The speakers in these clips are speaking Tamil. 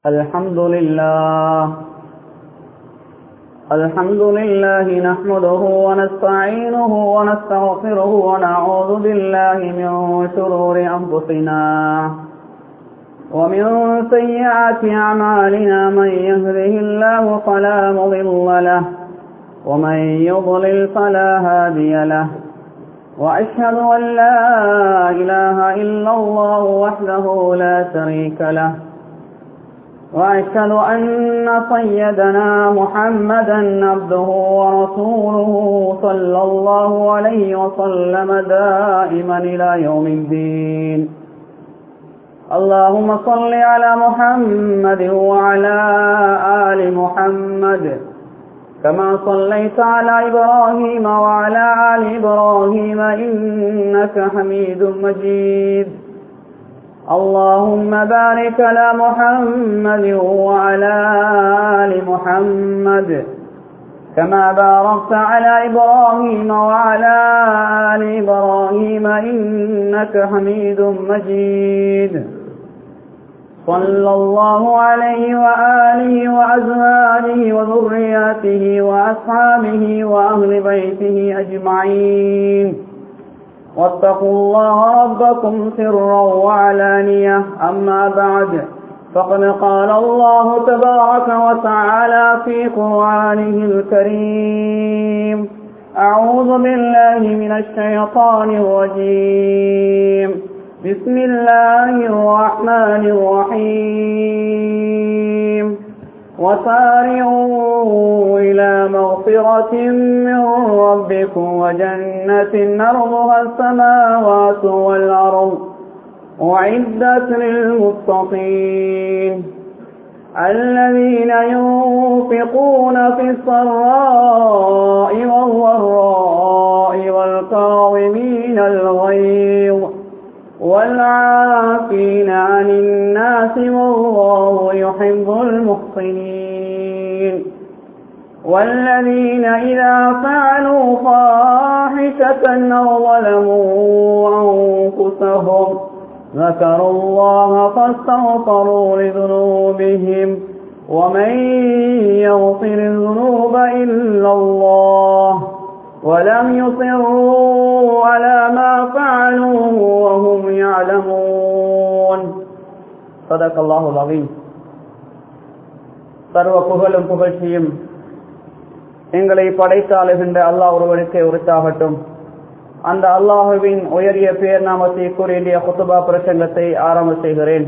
الحمد لله الحمد لله نحمده ونستعينه ونستغفره ونعوذ بالله من شرور أنفسنا ومن سيئات أعمالنا من يهده الله فلا مضل له ومن يضلل فلا هادي له وأشهد أن لا إله إلا الله وحده لا شريك له وأشهد أن سيدنا محمدا عبده ورسوله صلى الله عليه وسلم دائما إلى يوم الدين اللهم صل على محمد وعلى آل محمد كما صليت على إبراهيم وعلى آل إبراهيم إنك حميد مجيد اللهم بارك على محمد وعلى آل محمد كما باركت على إبراهيم وعلى آل إبراهيم إنك حميد مجيد صلى الله عليه وآله وأزواجه وذرياته وأصحابه وأهل بيته أجمعين واتقوا الله ربكم سرا وعلانية أما بعد فقد قال الله تبارك وتعالى في قرآنه الكريم أعوذ بالله من الشيطان الرجيم بسم الله الرحمن الرحيم وسارعوا إلى مغفرة من ربكم وجنة أرضها السماوات والأرض أعدت للمتقين الذين ينفقون في السراء والضراء والكاظمين الغيظ والعافين عن الناس والله يحب المحسنين والذين إذا فعلوا فاحشة أو ظلموا أنفسهم ذكروا الله فاستغفروا لذنوبهم ومن يغفر الذنوب إلا الله ولم يصروا على ما فعلوا وهم يعلمون صدق الله العظيم சர்வ புகழும் புகழ்ச்சியும் எங்களை படைத்தாளுகின்ற அல்லாஹ் ஒருவனுக்கு உரித்தாகட்டும் அந்த அல்லாஹுவின் உயரிய பேர் நாமத்தை கூறிய குத்துபா பிரசங்கத்தை ஆரம்ப செய்கிறேன்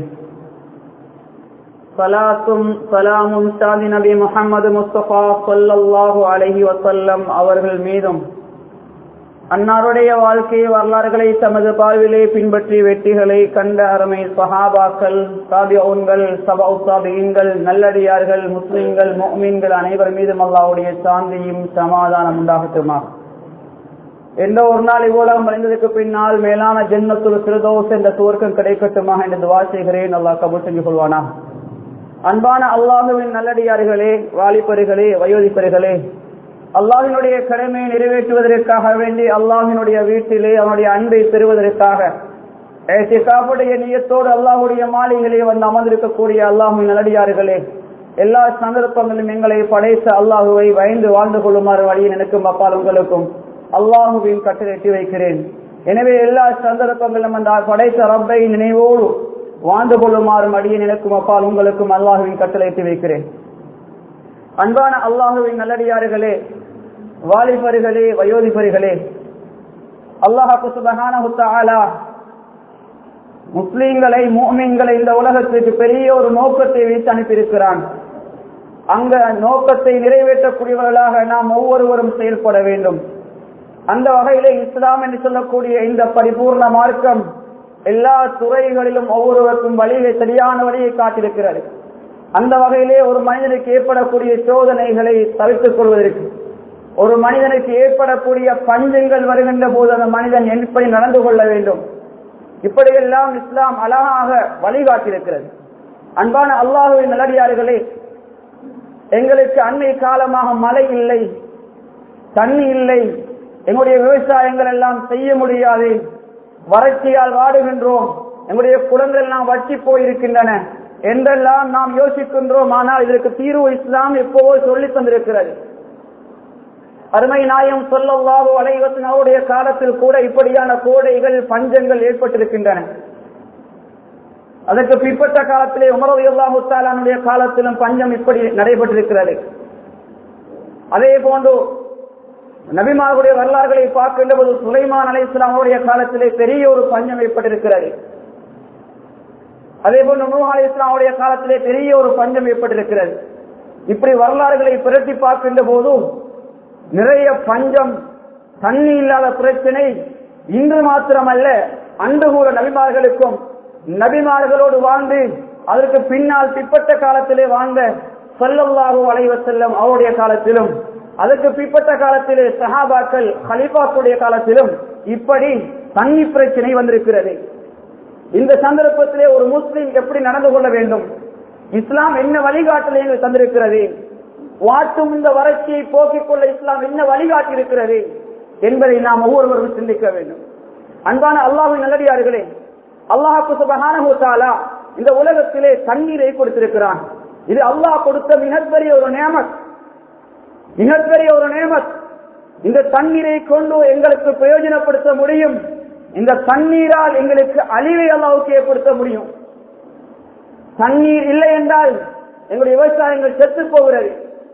சலாத்தும் சலாமும் சாதி நபி முகமது முஸ்தபா சொல்லல்லாஹு அலஹி வசல்லம் அவர்கள் மீதும் அன்னாருடைய வாழ்க்கை வரலாறுகளை தமது பார்விலே பின்பற்றி வெற்றிகளை கண்ட அருமை சஹாபாக்கள் சாபியவுன்கள் சபா சாபியங்கள் நல்லடியார்கள் முஸ்லிம்கள் மோமீன்கள் அனைவர் மீதும் அல்லாவுடைய சாந்தியும் சமாதானம் உண்டாகட்டுமா எந்த ஒரு நாள் இவ்வுலகம் மறைந்ததுக்கு பின்னால் மேலான ஜென்மத்துல் சிறுதோஸ் என்ற துவர்க்கம் கிடைக்கட்டுமா என்று துவா செய்கிறேன் அல்லாஹ் கபூல் செஞ்சு கொள்வானா அன்பான அல்லாஹுவின் நல்லடியார்களே வாலிபர்களே வயோதிப்பர்களே அல்லாஹினுடைய கடமையை நிறைவேற்றுவதற்காக வேண்டி அல்லாஹினுடைய வீட்டிலே அவனுடைய அன்பை பெறுவதற்காக காப்புடைய நீயத்தோடு அல்லாஹுடைய மாளிகளே வந்து அமர்ந்திருக்கக்கூடிய அல்லாஹுவின் நல்லடியார்களே எல்லா சந்தர்ப்பங்களிலும் எங்களை படைத்த அல்லாஹுவை பயந்து வாழ்ந்து கொள்ளுமாறு வழியில் எனக்கும் அப்பால் உங்களுக்கும் அல்லாஹுவின் கட்டளை வைக்கிறேன் எனவே எல்லா சந்தர்ப்பங்களிலும் அந்த படைத்த ரப்பை நினைவோடு வாழ்ந்து கொள்ளுமாறும் அடியே எனக்கும் அப்பால் உங்களுக்கும் அல்லாஹுவின் கட்டளை வைக்கிறேன் அன்பான அல்லாஹுவின் நல்லடியார்களே வாலிபர்களே வயோதிபர்களே அல்லாஹாக்கு சுபகான முஸ்லீம்களை மோமின்களை இந்த உலகத்திற்கு பெரிய ஒரு நோக்கத்தை வைத்து அனுப்பியிருக்கிறான் அங்க நோக்கத்தை நிறைவேற்றக்கூடியவர்களாக நாம் ஒவ்வொருவரும் செயல்பட வேண்டும் அந்த வகையிலே இஸ்லாம் என்று சொல்லக்கூடிய இந்த பரிபூர்ண மார்க்கம் எல்லா துறைகளிலும் ஒவ்வொருவருக்கும் வழியை சரியான வழியை காட்டியிருக்கிறது அந்த வகையிலே ஒரு மனிதனுக்கு ஏற்படக்கூடிய சோதனைகளை தவிர்த்துக் கொள்வதற்கு ஒரு மனிதனுக்கு ஏற்படக்கூடிய பஞ்சங்கள் வருகின்ற போது அந்த மனிதன் எப்படி நடந்து கொள்ள வேண்டும் இப்படியெல்லாம் இஸ்லாம் அழகாக வழிகாட்டியிருக்கிறது அன்பான அல்லாஹுவின் நல்லடியார்களே எங்களுக்கு அன்னை காலமாக மழை இல்லை தண்ணி இல்லை எங்களுடைய விவசாயங்கள் எல்லாம் செய்ய முடியாது வறட்சியால் வாடுகின்றோம் எங்களுடைய குளங்கள் எல்லாம் வற்றி போயிருக்கின்றன என்றெல்லாம் நாம் யோசிக்கின்றோம் ஆனால் இதற்கு தீர்வு இஸ்லாம் எப்போவோ சொல்லி தந்திருக்கிறது அருமை நாயம் சொல்லவாவோ அலைவத்தின் அவருடைய காலத்தில் கூட இப்படியான கோடைகள் பஞ்சங்கள் ஏற்பட்டிருக்கின்றன அதற்கு பிற்பட்ட காலத்திலே உமரது அல்லாஹுத்தாலானுடைய காலத்திலும் பஞ்சம் இப்படி நடைபெற்றிருக்கிறது அதே போன்று நபிமாருடைய வரலாறுகளை பார்க்கின்ற போது சுலைமான் அலை இஸ்லாமுடைய காலத்திலே பெரிய ஒரு பஞ்சம் ஏற்பட்டிருக்கிறது அதே போன்று நூஹ் அலை இஸ்லாமுடைய காலத்திலே பெரிய ஒரு பஞ்சம் ஏற்பட்டிருக்கிறது இப்படி வரலாறுகளை புரட்டி பார்க்கின்ற போதும் நிறைய பஞ்சம் தண்ணி இல்லாத பிரச்சனை இன்று மாத்திரமல்ல அன்று கூட நபிமார்களுக்கும் நபிமார்களோடு வாழ்ந்து அதற்கு பின்னால் பிற்பட்ட காலத்திலே வாழ்ந்த சொல்லல்லாஹு அலைவ செல்லம் அவருடைய காலத்திலும் அதற்கு பிற்பட்ட காலத்திலே சஹாபாக்கள் ஹலிஃபாக்குடைய காலத்திலும் இப்படி தண்ணி பிரச்சனை வந்திருக்கிறது இந்த சந்தர்ப்பத்திலே ஒரு முஸ்லீம் எப்படி நடந்து கொள்ள வேண்டும் இஸ்லாம் என்ன வழிகாட்டலை எங்களுக்கு தந்திருக்கிறது வாட்டும் இந்த வறட்சியை போக்கிக் கொள்ள இஸ்லாம் என்ன வழிகாட்டி இருக்கிறது என்பதை நாம் ஒவ்வொருவரும் சிந்திக்க வேண்டும் அன்பான அல்லாஹின் நல்லடியார்களே அல்லாஹு சுபஹானஹு தஆலா இந்த உலகத்திலே தண்ணீரை கொடுத்திருக்கிறான் இது அல்லாஹ் கொடுத்த மிகப்பெரிய ஒரு நேமத் மிகப்பெரிய ஒரு நேமத் இந்த தண்ணீரை கொண்டு எங்களுக்கு பிரயோஜனப்படுத்த முடியும் இந்த தண்ணீரால் எங்களுக்கு அழிவை அல்லாவுக்கு ஏற்படுத்த முடியும் தண்ணீர் இல்லை என்றால் எங்களுடைய விவசாயங்கள் செத்து போகிறது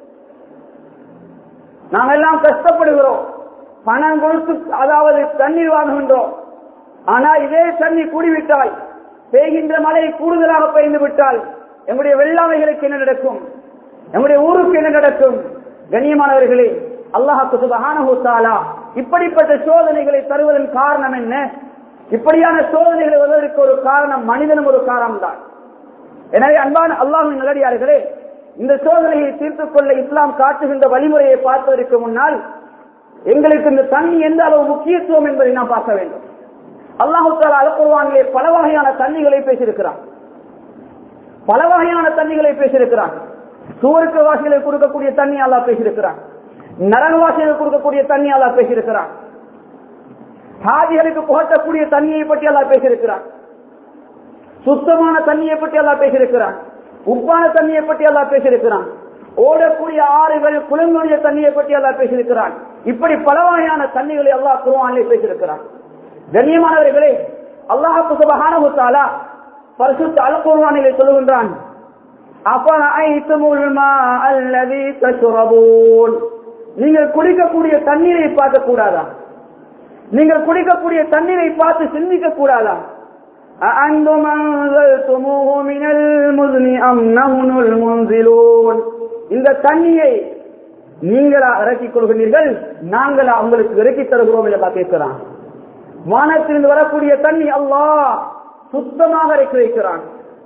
நாம் எல்லாம் கஷ்டப்படுகிறோம் பணம் கொடுத்து அதாவது தண்ணீர் வாங்குகின்றோம் ஆனா இதே தண்ணி கூடிவிட்டால் பெய்கின்ற மழை கூடுதலாக பெய்ந்து விட்டால் எங்களுடைய வெள்ளாமைகளுக்கு என்ன நடக்கும் எங்களுடைய ஊருக்கு என்ன நடக்கும் கண்ணியமானவர்களே அல்லாஹாக்கு சுபஹானஹூத்தாலா இப்படிப்பட்ட சோதனைகளை தருவதன் காரணம் என்ன இப்படியான சோதனைகளை வருவதற்கு ஒரு காரணம் மனிதனும் ஒரு காரணம் தான் எனவே அன்பான அல்லாஹின் நல்லடியார்களே இந்த சோதனையை தீர்த்துக் கொள்ள இஸ்லாம் காட்டுகின்ற வழிமுறையை பார்ப்பதற்கு முன்னால் எங்களுக்கு இந்த தண்ணி எந்த அளவு முக்கியத்துவம் என்பதை நாம் பார்க்க வேண்டும் அல்லாஹு தாலா அலக்குருவானிலே பல வகையான தண்ணிகளை பேசியிருக்கிறான் பல வகையான தண்ணிகளை பேசியிருக்கிறான் சூருக்கு வாசிகளுக்கு கொடுக்கக்கூடிய தண்ணி அல்லா பேசியிருக்கிறான் நரகவாசிகளுக்கு கொடுக்கக்கூடிய தண்ணி அல்லா பேசியிருக்கிறான் ஹாஜிகளுக்கு புகட்டக்கூடிய தண்ணியை பற்றி அல்லா பேசியிருக்கிறான் சுத்தமான தண்ணியை பற்றி அல்லா பேசியிருக்கிறான் உப்பான தண்ணியை பற்றி அல்லா பேசியிருக்கிறான் ஓடக்கூடிய ஆறுகள் குளங்களுடைய தண்ணியை பற்றி அல்லா பேசியிருக்கிறான் இப்படி பல வகையான தண்ணிகளை அல்லாஹ் குருவானிலே பேசியிருக்கிறான் கண்ணியமானவர்களே அல்லாஹு சுபஹானஹு தஆலா பரிசுத்த அல் குர்ஆனிலே சொல்லுகின்றான் அஃபரஐதுமுல் மாஅ அல்லதி தஷ்ரபூன் நீங்கள் குடிக்கக்கூடிய தண்ணீரை பார்க்க கூடாதா நீங்கள் குடிக்கக்கூடிய தண்ணீரை பார்த்து சிந்திக்க கூடாதா أأنتم أنزلتموه من المزن أم نحن المنزلون இந்த தண்ணியை நீங்களா இறக்கிக் கொள்கிறீர்கள் நாங்களா உங்களுக்கு இறக்கி தருகிறோம் என்று கேட்கிறான் வானத்திலிருந்து வரக்கூடிய தண்ணி அல்லாஹ் சுத்தமாக இறக்கி வைக்கிறான்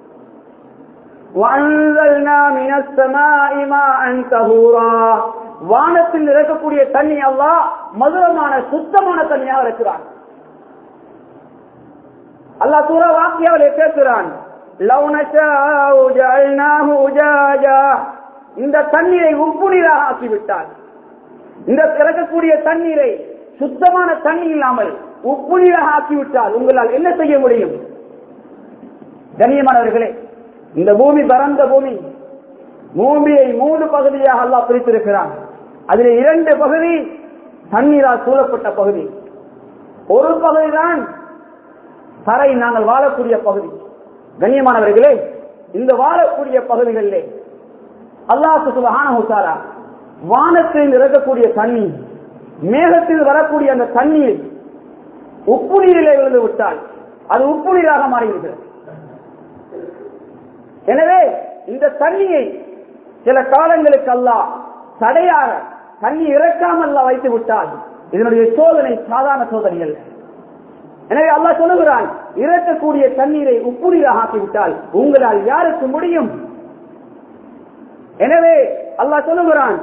وَأَنزَلْنَا مِنَ السَّمَاءِ مَاءً طَهُورًا வானத்தில் இறக்கக்கூடிய தண்ணி அல்லாஹ் மதுரமான சுத்தமான தண்ணியாக இருக்கிறான் அல்லாஹ் சூர வாக்கியாவிலே கேட்கிறான் لَوْ نَشَاءُ جَعَلْنَاهُ أُجَاجًا இந்த தண்ணீரை உப்பு நீராக ஆக்கிவிட்டால் இந்த இறக்கக்கூடிய தண்ணீரை சுத்தமான தண்ணி இல்லாமல் உப்பு நீராக ஆக்கிவிட்டால் உங்களால் என்ன செய்ய முடியும் கண்ணியமானவர்களே இந்த பூமி பரந்த பூமி பூமியை மூன்று பகுதியாக அல்லாஹ் பிரித்திருக்கிறான் அதில் இரண்டு பகுதி தண்ணீரால் சூழப்பட்ட பகுதி ஒரு பகுதிதான் தரை நாங்கள் வாழக்கூடிய பகுதி கண்ணியமானவர்களே இந்த வாழக்கூடிய பகுதிகளிலே அல்லாஹு சுபஹானஹு வானத்தில் இறக்கக்கூடிய தண்ணி மேகத்தில் வரக்கூடிய அந்த தண்ணீர் உப்பு நீரிலே விழுந்து விட்டால் அது உப்பு நீராக மாறிவிடுகிறது எனவே இந்த தண்ணியை சில காலங்களுக்கு அல்லாஹ் தடையாக தண்ணி இறக்காமல் அல்லாஹ் வைத்து விட்டால் இதனுடைய சோதனை சாதாரண சோதனை அல்ல எனவே அல்லாஹ் சொல்லுகிறான் இறக்கக்கூடிய தண்ணீரை உப்பு நீராக ஆக்கிவிட்டால் உங்களால் யாருக்கு முடியும் எனவே அல்லாஹ் சொல்லுகிறான்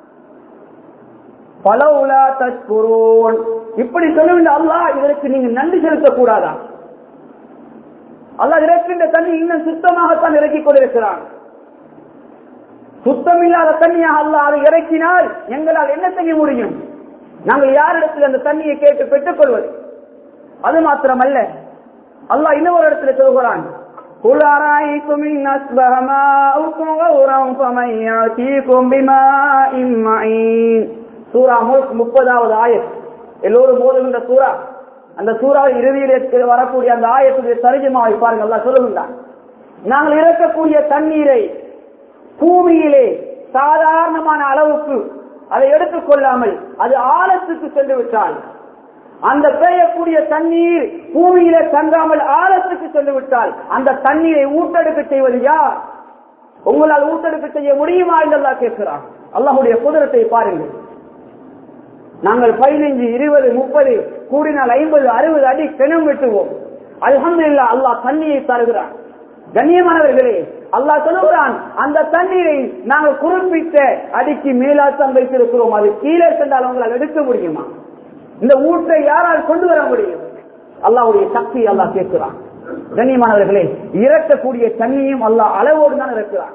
பலவுலா தஷ்குரோன் இப்படி சொல்லுகின்ற அல்லாஹ் இதற்கு நீங்க நன்றி செலுத்தக்கூடாதா அல்லாஹ் இறக்கின்ற தண்ணி இன்னும் சுத்தமாகத்தான் இறக்கிக் கொண்டிருக்கிறான் சுத்தமில்லாத தண்ணியாக அல்லாஹ் அதை இறக்கினால் எங்களால் என்ன செய்ய முடியும் நாங்கள் யாரிடத்தில் அந்த தண்ணியை கேட்டு பெற்றுக் கொள்வது அது மாத்திரமல்ல அல்லாஹ் இன்னொரு இடத்துல சொல்கிறான் قل أرأيتم إن أصبح ماؤكم غورا فمن يأتيكم بماء معين சூரா முல்க் முப்பதாவது ஆயத் எல்லோரும் மோதுகின்ற சூரா அந்த சூறாவில் இறுதியில் வரக்கூடிய அந்த ஆயத்துடைய தரிஜமாவை பாருங்க அல்லா சொல்லுகின்றான் நாங்கள் இறக்கக்கூடிய தண்ணீரை பூமியிலே சாதாரணமான அளவுக்கு அதை எடுத்துக்கொள்ளாமல் அது ஆழத்துக்கு சென்று விட்டால் அந்த பெய்யக்கூடிய தண்ணீர் பூமியில தங்காமல் ஆழத்துக்கு சென்று விட்டால் அந்த தண்ணீரை ஊட்டெடுக்க செய்வது யார் உங்களால் ஊட்டெடுக்க செய்ய முடியுமா என்று கேட்கிறான் அல்லாஹுடைய குதிரத்தை பாருங்கள் நாங்கள் பதினைஞ்சு இருபது முப்பது கூடினால் ஐம்பது அறுபது அடி கிணம் வெட்டுவோம் அல்ஹம்துல்லா அல்லாஹ் தண்ணியை தருகிறான் கண்ணியமானவர்களே அல்லாஹ் சொல்லுகிறான் அந்த தண்ணீரை நாங்கள் குறிப்பிட்ட அடிக்கு மேலாத்தான் வைத்திருக்கிறோம் அது கீழே சென்றால் உங்களால் எடுக்க முடியுமா இந்த ஊற்றை யாரால் கொண்டு வர முடியும் அல்லாவுடைய சக்தி அல்லாஹ் கேட்கிறான் கண்ணியமானவர்களே இறக்கக்கூடிய தண்ணியும் அல்லாஹ் அளவோடு தான் இறக்கிறான்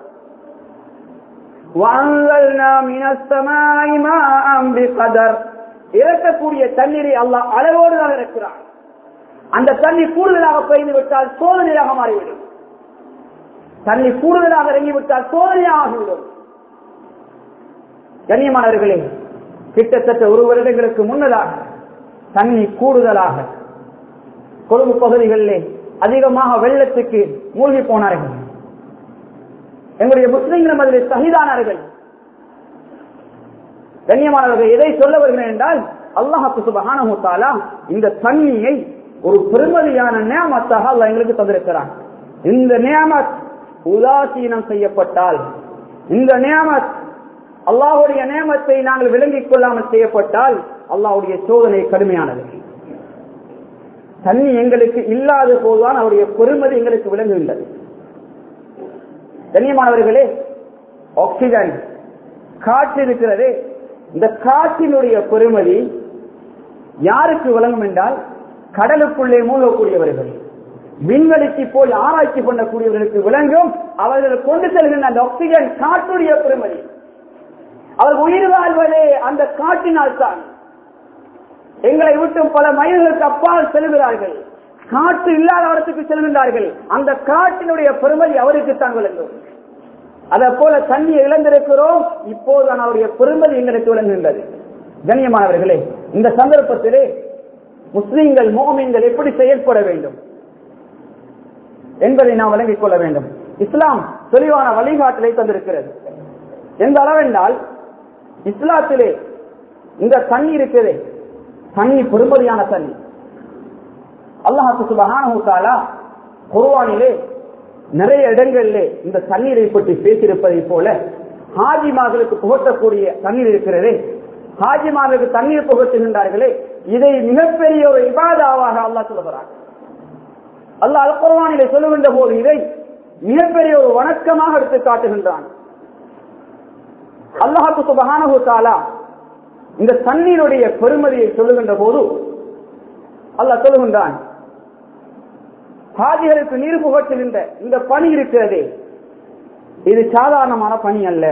இறக்கக்கூடிய தண்ணீரை அல்லாஹ் அளவோடு தான் இறக்கிறான் அந்த தண்ணி கூடுதலாக பெய்து விட்டால் சோதனையாக மாறிவிடும் தண்ணி கூடுதலாக இறங்கிவிட்டால் சோதனையாக ஆகிவிடும் கண்ணியமானவர்களே கிட்டத்தட்ட ஒரு வருடங்களுக்கு முன்னதாக தண்ணி கூடுதலாக கொழும்பு பகுதிகளிலே அதிகமாக வெள்ளத்துக்கு மூழ்கி போனார்கள் எங்களுடைய முஸ்லிம்களும் அதில் சகிதானார்கள் கண்ணியமானவர்கள் எதை சொல்ல வருகிறேன் என்றால் அல்லாஹு சுபஹானஹுத்தாலா இந்த தண்ணியை ஒரு பெருமதியான நியமத்தாக அல்ல எங்களுக்கு தந்திருக்கிறான் இந்த நியமத் உதாசீனம் செய்யப்பட்டால் இந்த நியமத் அல்லாஹுடைய நியமத்தை நாங்கள் விளங்கிக் கொள்ளாமல் செய்யப்பட்டால் அல்லாஹுடைய சோதனை கடுமையானது தண்ணி எங்களுக்கு இல்லாத போதுதான் அவருடைய பெருமதி எங்களுக்கு விளங்குகின்றது கண்ணியமானவர்களே ஆக்சிஜன் காற்று இருக்கிறது இந்த காற்றினுடைய பெருமதி யாருக்கு விளங்கும் என்றால் கடலுக்குள்ளே மூழ்கக்கூடியவர்கள் விண்வெளிக்கு போய் ஆராய்ச்சி பண்ணக்கூடியவர்களுக்கு விளங்கும் அவர்கள் கொண்டு செல்கின்ற அந்த ஆக்சிஜன் காற்றுடைய பெருமதி அவர் உயிர் வாழ்வதே அந்த காற்றினால் தான் எங்களை விட்டு பல மைல்களுக்கு அப்பால் செல்கிறார்கள் காற்று இல்லாத இடத்துக்கு செல்கின்றார்கள் அந்த காற்றினுடைய பெருமதி அவருக்கு தான் விளங்கும் அதை போல தண்ணியை இழந்திருக்கிறோம் இப்போதுதான் அவருடைய பெருமதி எங்களுக்கு விளங்குகின்றது கண்ணியமானவர்களே இந்த சந்தர்ப்பத்திலே முஸ்லீம்கள் மோமீன்கள் எப்படி செயல்பட வேண்டும் என்பதை நாம் விளங்கிக் கொள்ள வேண்டும் இஸ்லாம் தெளிவான வழிகாட்டலை தந்திருக்கிறது எந்த அளவென்றால் இஸ்லாத்திலே இந்த தண்ணி இருக்கிறதே தண்ணி பெருமதியான தண்ணி அல்லாஹு சுபஹானஹு குர்வானிலே நிறைய இடங்களிலே இந்த தண்ணீரை பற்றி பேசியிருப்பதை போல ஹாஜிமார்களுக்கு புகட்டக்கூடிய தண்ணீர் இருக்கிறதே ஹாஜிமார்களுக்கு தண்ணீர் புகட்டுகின்றார்களே இதை மிகப்பெரிய ஒரு இபாதாவாக அல்லாஹ் சொல்லுகிறார் அல்லாஹ் அல் குர்வானிலே சொல்லுகின்ற போது இதை மிகப்பெரிய ஒரு வணக்கமாக எடுத்து காட்டுகின்றான் அல்லாஹு சுபஹானஹு தாலா இந்த தண்ணீருடைய பெருமதியை சொல்லுகின்ற போது அல்லாஹ் சொல்லுகின்றான் ஹாஜிகளுக்கு நீர் புகட்டுகின்ற இந்த பணி இருக்கிறதே இது சாதாரணமான பணி அல்ல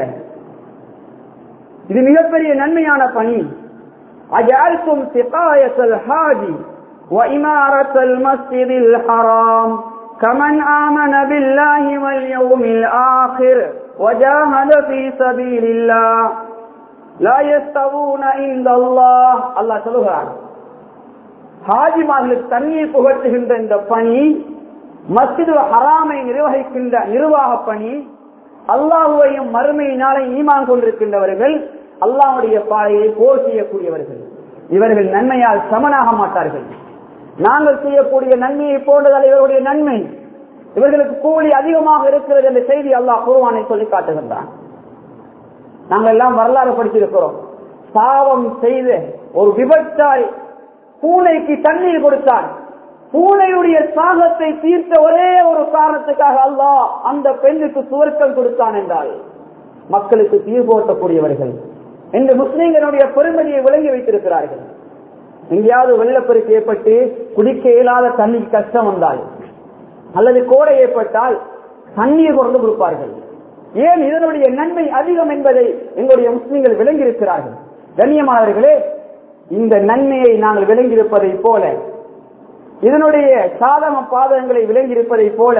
இது மிகப்பெரிய நன்மையான பணி அஜால்கும் சிகாயத்தல் ஹாஜி وإمارة المسجد الحرام كمن آمن بالله واليوم الآخر وجاهد في سبيل الله لا يستوون عند الله الله சொல்லுகிறார் ஹாஜிமார்களுக்கு தண்ணியை புகட்டுகின்ற இந்த பணி மஸ்ஜிது ஹராமை நிர்வகிக்கின்ற நிர்வாக பணி அல்லாஹுவையும் மறுமையினாலே ஈமான் கொண்டிருக்கின்றவர்கள் அல்லாஹுடைய பாதையை போர் செய்யக்கூடியவர்கள் இவர்கள் நன்மையால் சமனாக மாட்டார்கள் நாங்கள் செய்யக்கூடிய நன்மையை போன்றதால் இவருடைய நன்மை இவர்களுக்கு கூலி அதிகமாக இருக்கிறது என்ற செய்தி அல்லாஹ் குருவானை சொல்லி காட்டுகின்றான் நாங்கள் எல்லாம் வரலாறு படிச்சிருக்கிறோம் பாவம் செய்த ஒரு விபச்சாரி பூனைக்கு தண்ணீர் கொடுத்தான் பூனையுடைய சாகத்தை தீர்த்த ஒரே ஒரு காரணத்துக்காக அல்லாஹ் அந்த பெண்ணுக்கு சுவர்க்கம் கொடுத்தான் என்றால் மக்களுக்கு தீர்வு ஓட்டக்கூடியவர்கள் இந்த முஸ்லிம்களுடைய பெருமதியை விளங்கி வைத்திருக்கிறார்கள் எங்கேயாவது வெள்ளப்பெருக்கு ஏற்பட்டு குடிக்க இயலாத தண்ணி கஷ்டம் வந்தால் அல்லது கோடை ஏற்பட்டால் தண்ணீர் கொண்டு கொடுப்பார்கள் ஏன் இதனுடைய நன்மை அதிகம் என்பதை எங்களுடைய முஸ்லிம்கள் விளங்கி இருக்கிறார்கள் கண்ணியமானவர்களே இந்த நன்மையை நாங்கள் விளங்கியிருப்பதை போல இதனுடைய சாதக பாதகங்களை விளங்கியிருப்பதை போல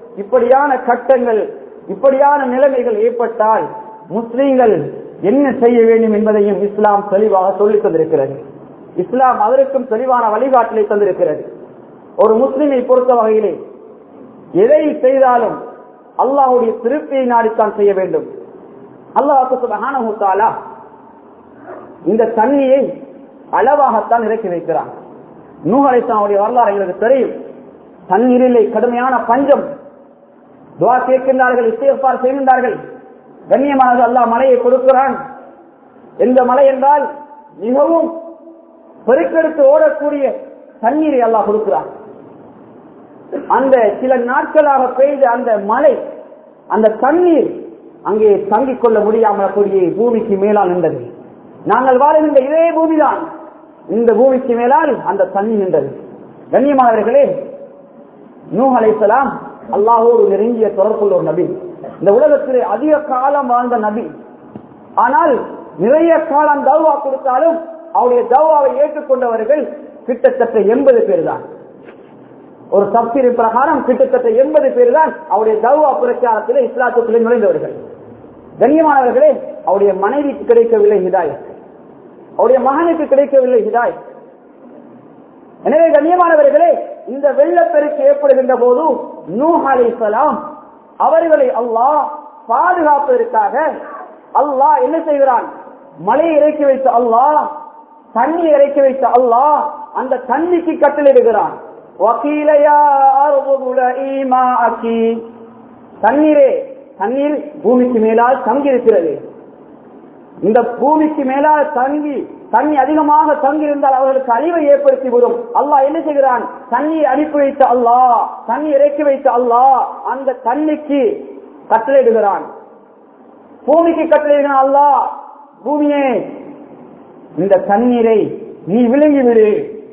இப்படியான கட்டங்கள் இப்படியான நிலைமைகள் ஏற்பட்டால் முஸ்லீம்கள் என்ன செய்ய வேண்டும் என்பதையும் இஸ்லாம் தெளிவாக சொல்லித் தந்திருக்கிறது இஸ்லாம் அதற்கும் தெளிவான வழிகாட்டலை தந்திருக்கிறது ஒரு முஸ்லிமை பொறுத்த வகையிலே எதை செய்தாலும் அல்லாஹுடைய திருப்தியை நாடித்தான் செய்ய வேண்டும் அல்லாஹு சுபஹானஹு தஆலா இந்த தண்ணியை அளவாகத்தான் இறக்கி வைக்கிறான் நூஹ் அலைஹிஸ்ஸலாமுடைய வரலாறு எங்களுக்கு தெரியும் தண்ணீரிலே கடுமையான பஞ்சம் துவா கேட்கின்றார்கள் இஸ்திஃபார் செய்கின்றார்கள் கண்ணியமானது அல்லாஹ் மலையை கொடுக்கிறான் எந்த மலை என்றால் மிகவும் பெருக்கெடுத்து ஓடக்கூடிய தண்ணீரை அல்லாஹ் கொடுக்கிறான் அந்த சில நாட்களாக பெய்த அந்த மழை அந்த தண்ணீர் அங்கே தங்கிக் கொள்ள முடியாமல் கூடிய பூமிக்கு மேலால் நின்றது நாங்கள் வாழுகின்ற இதே பூமிதான் இந்த பூமிக்கு மேலால் அந்த தண்ணி நின்றது கண்ணியமானவர்களே நூஹ் அலைஹிஸ்ஸலாம் அல்லாஹோடு நெருங்கிய தொடர்புள்ள ஒரு நபி இந்த உலகத்திலே அதிக காலம் வாழ்ந்த நபி ஆனால் நிறைய காலம் தௌவா கொடுத்தாலும் அவருடைய தௌவாவை ஏற்றுக்கொண்டவர்கள் கிட்டத்தட்ட எண்பது பேர் தான் ஒரு தப்சீர் பிரகாரம் கிட்டத்தட்ட எண்பது பேர் தான் அவருடைய தௌவா பிரச்சாரத்தில் இஸ்லாத்துக்குள்ளே நுழைந்தவர்கள் கண்ணியமானவர்களே அவருடைய மனைவிக்கு கிடைக்கவில்லை ஹிதாய் அவருடைய மகனுக்கு கிடைக்கவில்லை ஹிதாய் எனவே கண்ணியமானவர்களே இந்த வெள்ளப்பெருக்கு ஏற்படுகின்ற போது நூஹ் அலைஹிஸ்ஸலாம் அவர்களை அல்லாஹ் பாதுகாப்பதற்காக அல்லாஹ் என்ன செய்கிறான் மலையை இறக்கி வைத்த அல்லாஹ் தண்ணி இறக்கி வைத்த அல்லாஹ் அந்த தண்ணிக்கு கட்டளிடுகிறான் வக்கீலையா தண்ணீரே தண்ணீர் பூமிக்கு மேலால் தங்கி இருக்கிறது இந்த பூமிக்கு மேலால் தங்கி தண்ணி அதிகமாக தங்கி இருந்தால் அவர்களுக்கு அழிவை ஏற்படுத்தி விடும் அல்லாஹ் என்ன செய்கிறான் தண்ணீர் அனுப்பி வைத்த அல்லாஹ் தண்ணி இறக்கி வைத்த அல்லாஹ் அந்த தண்ணிக்கு கட்டளையிடுகிறான் பூமிக்கு கட்டளையிடுகிறான் அல்லாஹ் பூமியே இந்த தண்ணீரை நீ விழுங்கி விடு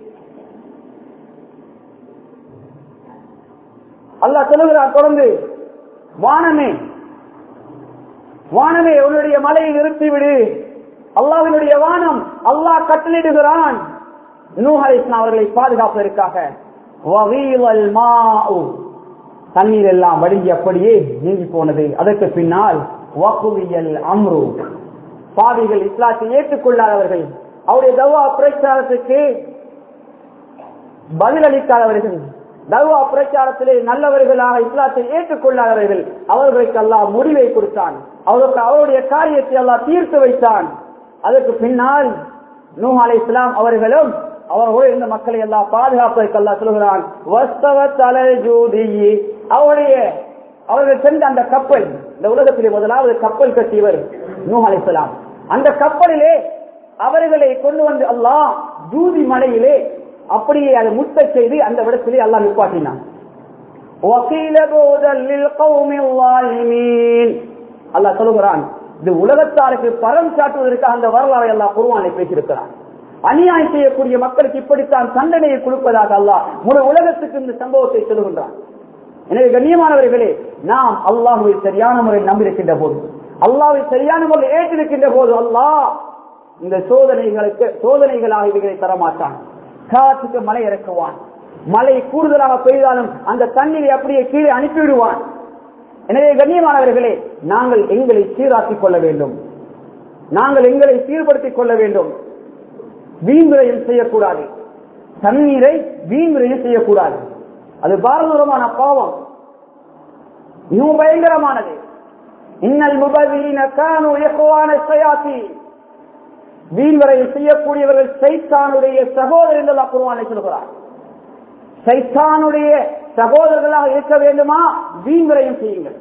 அல்லாஹ் சொல்லுகிறான் தொடர்ந்து வானமே வானமே உன்னுடைய மலையை நிறுத்திவிடு அல்லாவினுடைய வானம் அல்லாஹ் கட்டளிடுகிறான் நூஹலிஸ்லாம் அவர்களை பாதுகாப்பதற்காக வகீலல் மாஉ. தண்ணீர் எல்லாம் வடிங்கி அப்படியே நீங்கி போனது அதற்கு பின்னால் வகுவியல் அம்ரு பாவிகள் இஸ்லாத்தை ஏற்றுக்கொள்ளாதவர்கள் அவருடைய தவா பிரச்சாரத்துக்கு பதிலளிக்காதவர்கள் தர்வா பிரச்சாரத்திலே நல்லவர்களாக இஸ்லாத்தை ஏற்றுக்கொள்ளாதவர்கள் அவர்களுக்கு அல்லாஹ் முடிவை கொடுத்தான் அவர்களுக்கு அவருடைய காரியத்தை அல்லாஹ் தீர்த்து வைத்தான் அதற்கு பின்னால் நூஹ் அலை இஸ்லாம் அவர்களும் அவர்களோடு இருந்த மக்களை எல்லாம் பாதுகாப்பதற்கு அல்லாஹ் சொல்கிறான் வஸ்தவ தலல் ஜூதியி அவருடைய அவர்கள் சென்ற அந்த கப்பல் இந்த உலகத்திலே முதலாவது கப்பல் கட்டியவர் நூஹ் அலை இஸ்லாம் அந்த கப்பலிலே அவர்களை கொண்டு வந்து அல்லாஹ் ஜூதி மலையிலே அப்படியே அதை முத்த செய்து அந்த இடத்திலே அல்லாஹ் நிப்பாட்டினான் وَقِيلَ بُعْدًا لِلْقَوْمِ الظَّالِمِينَ அல்லாஹ் சொல்லுகிறான் இது உலகத்தாருக்கு பரம் சாட்டுவதற்காக அந்த வரலாறை அல்லாஹ் குருவானை பேசியிருக்கிறான் அநியாயம் செய்யக்கூடிய மக்களுக்கு இப்படித்தான் தண்டனையை கொடுப்பதாக அல்லாஹ் முழு உலகத்துக்கு இந்த சம்பவத்தை சொல்லுகின்றான் எனவே கண்ணியமானவர்களே நாம் அல்லாஹுவை சரியான முறையில் நம்பியிருக்கின்ற போது அல்லாஹை சரியான முறையில் ஏற்றிருக்கின்ற போது அல்லாஹ் இந்த சோதனைகளுக்கு சோதனைகளாக இவைகளை தரமாட்டான் காற்றுக்கு மழை இறக்குவான் மழை கூடுதலாக பெய்தாலும் அந்த தண்ணீரை அப்படியே கீழே அனுப்பிவிடுவான் எனவே கண்ணியமானவர்களே நாங்கள் எங்களை சீராக்கிக் கொள்ள வேண்டும் நாங்கள் எங்களை சீர்படுத்திக் கொள்ள வேண்டும் வீண்விரையும் செய்யக்கூடாது தண்ணீரை வீண்விரையும் செய்யக்கூடாது அது பாரதூரமான பாவம் மிகவும் பயங்கரமானது இன்னல் முபவீன கானு இயக்குவான சயாத்தி வீண்வரை செய்யக்கூடியவர்கள் சைத்தானுடைய சகோதரர்கள் அப்புறவானை சொல்கிறார் சைத்தானுடைய சகோதரர்களாக இருக்க வேண்டுமா வீண்வரையும் செய்யுங்கள்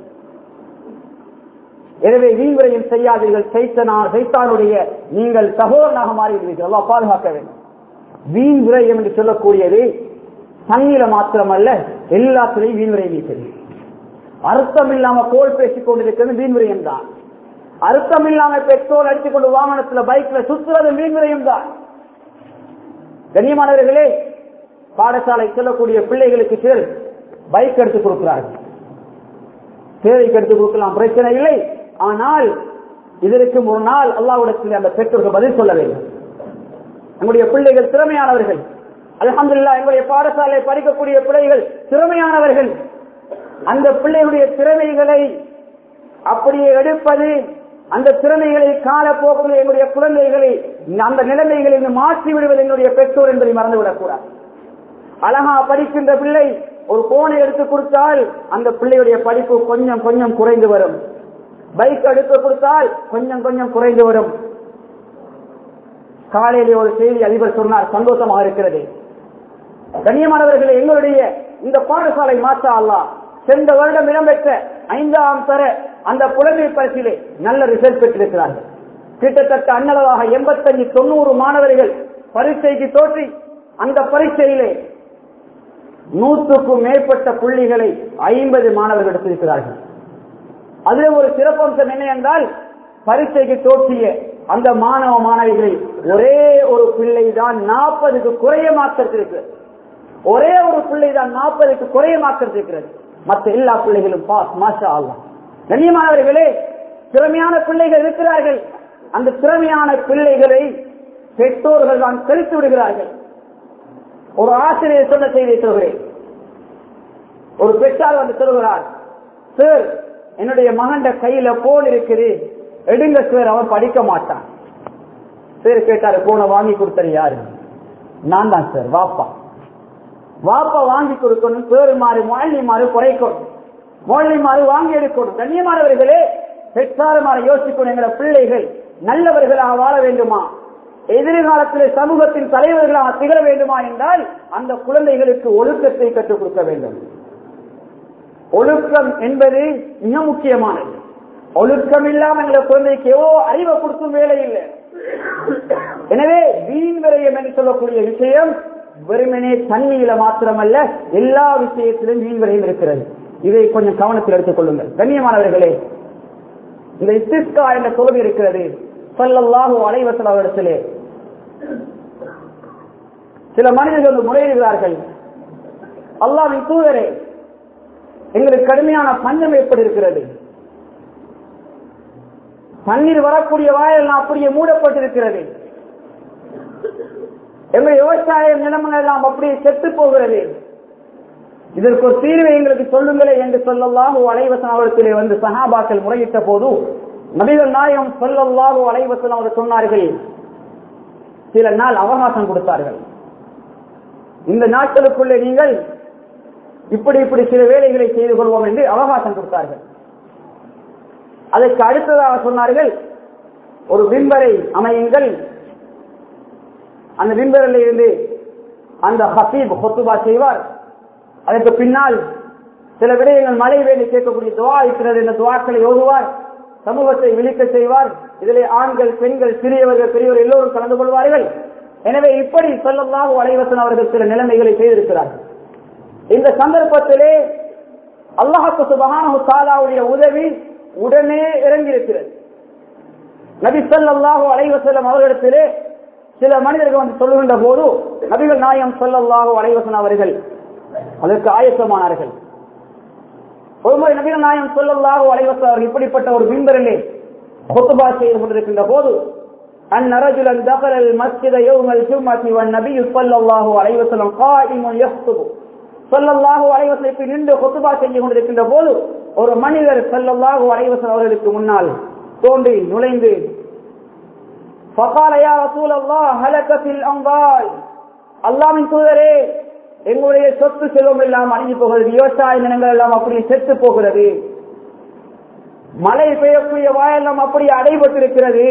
எனவே வீண்வரையும் செய்யாதீர்கள் சைத்தனா சைத்தானுடைய நீங்கள் சகோதரனாக மாறிவிடுவீர்கள் எல்லாம் பாதுகாக்க வேண்டும் வீண் விரயம் என்று சொல்லக்கூடியது தண்ணீர மாத்திரமல்ல எல்லாத்திலையும் வீண் விரயம் இருக்கிறது அர்த்தம் இல்லாம கோல் பேசிக் கொண்டிருக்கிறது வீண் விரயம் தான் அர்த்தம் இல்லாம பெட்ரோல் அடித்துக் கொண்டு வாகனத்துல பைக்ல சுற்றுறது வீண் விரயம் தான் கண்ணியமானவர்களே பாடசாலை செல்லக்கூடிய பிள்ளைகளுக்கு சிலர் பைக் எடுத்து கொடுக்கிறார்கள் தேவைக்கு எடுத்து கொடுக்கலாம் பிரச்சனை இல்லை ஆனால் இதற்கு ஒரு நாள் அல்லாவிடத்தில் அந்த பெற்றோர்கள் பதில் சொல்ல வேண்டும் நம்முடைய பிள்ளைகள் திறமையானவர்கள் அலமதுல்லா எங்களுடைய பாடசாலை படிக்கக்கூடிய பிள்ளைகள் திறமையானவர்கள் அந்த பிள்ளையுடைய திறமைகளை அப்படியே எடுப்பது அந்த திறமைகளை காலப்போக்கில் எங்களுடைய குழந்தைகளை அந்த நிலைமைகளை மாற்றி விடுவது எங்களுடைய பெற்றோர் என்பதை மறந்துவிடக் கூடாது அழகா படிக்கின்ற பிள்ளை ஒரு போனை எடுத்து கொடுத்தால் அந்த பிள்ளையுடைய படிப்பு கொஞ்சம் கொஞ்சம் குறைந்து வரும் பைக் எடுத்து கொடுத்தால் கொஞ்சம் கொஞ்சம் குறைந்து வரும் காலையிலே ஒரு செய்தி அதிபர் சொன்னார் சந்தோஷமாக இருக்கிறது கண்ணியமானவர்களே எங்களுடைய இந்த பாடசாலை மாற்றா அல்லா சென்ற வருடம் இடம்பெற்ற ஐந்தாம் தர அந்த புலமை பரிசிலே நல்ல ரிசல்ட் பெற்றிருக்கிறார்கள் கிட்டத்தட்ட அன்னளவாக எண்பத்தஞ்சு தொண்ணூறு மாணவர்கள் பரீட்சைக்கு தோற்றி அந்த பரீட்சையிலே நூற்றுக்கும் மேற்பட்ட புள்ளிகளை ஐம்பது மாணவர்கள் எடுத்திருக்கிறார்கள் அதுல ஒரு சிறப்பம்சம் என்ன என்றால் பரீட்சைக்கு தோற்றிய அந்த மாணவ மாணவிகளில் ஒரே ஒரு பிள்ளை தான் நாற்பதுக்கு குறைய மாற்றிருக்கிறது ஒரே ஒரு பிள்ளை தான் நாற்பதுக்கு குறைய மாற்றிருக்கிறது மற்ற எல்லா பிள்ளைகளும் பாஸ் மாஷா அல்லா கண்ணியமானவர்களே திறமையான பிள்ளைகள் இருக்கிறார்கள் அந்த திறமையான பிள்ளைகளை பெற்றோர்கள் தான் கழித்து விடுகிறார்கள் ஒரு ஆசிரியர் சொன்ன செய்தியை சொல்கிறேன் ஒரு பெற்றார் வந்து சொல்கிறார் சார் என்னுடைய மகண்ட கையில போன் இருக்குது எடுங்க சார் அவன் படிக்க மாட்டான் சார் கேட்டாரு போனை வாங்கி கொடுத்தது யாரு நான் தான் சார் வாப்பா வாப்பா வாங்கி கொடுக்கணும் பேரு மாறு மொழி மாறு குறைக்கணும் மொழி மாறு வாங்கி எடுக்கணும் கண்ணியமானவர்களே பெற்றாருமாறு யோசிக்கணும் எங்கிற பிள்ளைகள் நல்லவர்களாக வாழ வேண்டுமா எதிர்காலத்தில் சமூகத்தின் தலைவர்களாக திகழ வேண்டுமா என்றால் அந்த குழந்தைகளுக்கு ஒழுக்கத்தை கற்றுக் கொடுக்க வேண்டும் ஒழுக்கம் என்பது மிக முக்கியமானது ஒழுக்கம் இல்லாம எங்க குழந்தைக்கு எவ்வளோ அறிவை கொடுக்கும் வேலை இல்லை எனவே வீண் விரயம் என்று சொல்லக்கூடிய விஷயம் வெறுமனே தண்ணியில மாத்திரமல்ல எல்லா விஷயத்திலும் வீண் விரயம் இருக்கிறது இதை கொஞ்சம் கவனத்தில் எடுத்துக் கொள்ளுங்கள் கண்ணியமானவர்களே இந்த இஸ்திஸ்கா என்ற தொகுதி இருக்கிறது சொல்லல்லாஹு அலைவசல் அவரிடத்திலே சில மனிதர்கள் முறையிடுகிறார்கள் அல்லாவின் தூதரே எங்களுக்கு கடுமையான பஞ்சம் ஏற்பட்டிருக்கிறது தண்ணீர் வரக்கூடிய வாயெல்லாம் அப்படியே மூடப்பட்டிருக்கிறது எங்களுடைய விவசாய நிலமங்கள் எல்லாம் அப்படியே செத்து போகிறது இதற்கு ஒரு தீர்வை எங்களுக்கு சொல்லுங்களே என்று சொல்லல்லாஹு அலைவசன் அவர்களே வந்து சஹாபாக்கள் முறையிட்ட போது நபிகள் நாயகம் சொல்லல்லாஹு அலைவசன் அவர் சொன்னார்கள் சில நாள் அவகாசம் கொடுத்தார்கள் இந்த நாட்களுக்குள்ளே நீங்கள் இப்படி இப்படி சில வேலைகளை செய்து கொள்வோம் என்று அவகாசம் கொடுத்தார்கள் அதற்கு அடுத்ததாக சொன்னார்கள் ஒரு விம்பரை அமையுங்கள் அந்த விம்பரில் இருந்து அந்த ஹசீப் ஹொத்துபா செய்வார் அதற்கு பின்னால் சில விடயங்கள் மழை வேண்டி கேட்கக்கூடிய துவா இருக்கிறது என்ற துவாக்களை ஓதுவார் சமூகத்தை விழிக்க செய்வார் இதிலே ஆண்கள் பெண்கள் சிறியவர்கள் பெரியவர்கள் எல்லோரும் கலந்து கொள்வார்கள் எனவே இப்படி சொல்லலாம் அலைவசன் அவர்கள் சில நிலைமைகளை செய்திருக்கிறார்கள் இந்த சந்தர்ப்பத்திலே அல்லாஹு சுபஹானு தாலாவுடைய உதவி உடனே இறங்கியிருக்கிறது நபி ஸல்லல்லாஹு அலைஹி வஸல்லம் அவர்களிடத்திலே சில மனிதர்கள் வந்து சொல்லுகின்ற போது நபிகள் நாயம் ஸல்லல்லாஹு அலைஹி வஸல்லம் அவர்கள் அதற்கு ஆயத்தமானார்கள் ஒருமுறை நபிகள் நாயம் ஸல்லல்லாஹு அலைஹி வஸல்லம் அவர்கள் இப்படிப்பட்ட ஒரு மிம்பரிலே குத்துபா செய்து கொண்டிருக்கின்ற போது أن رجلا دخل المسجد يوم الجمعة والنبي صلى الله عليه وسلم قائم يخطب சொல்லல்லாஹு அலைவசலுக்கு நின்று கொத்துபா செய்து கொண்டிருக்கின்ற போது ஒரு மனிதர் சொல்லல்லாஹு அலைவசல் அவர்களுக்கு முன்னால் தோன்றி நுழைந்து ஃபகால யா ரசூலல்லாஹ் ஹலகத்தில் அம்வால் அல்லாஹ்வின் தூதரே எங்களுடைய சொத்து செல்வம் எல்லாம் அழிஞ்சு போகிறது விவசாய நிலங்கள் எல்லாம் அப்படி செத்து போகிறது மழை பெய்யக்கூடிய வாயெல்லாம் அப்படி அடைபட்டிருக்கிறது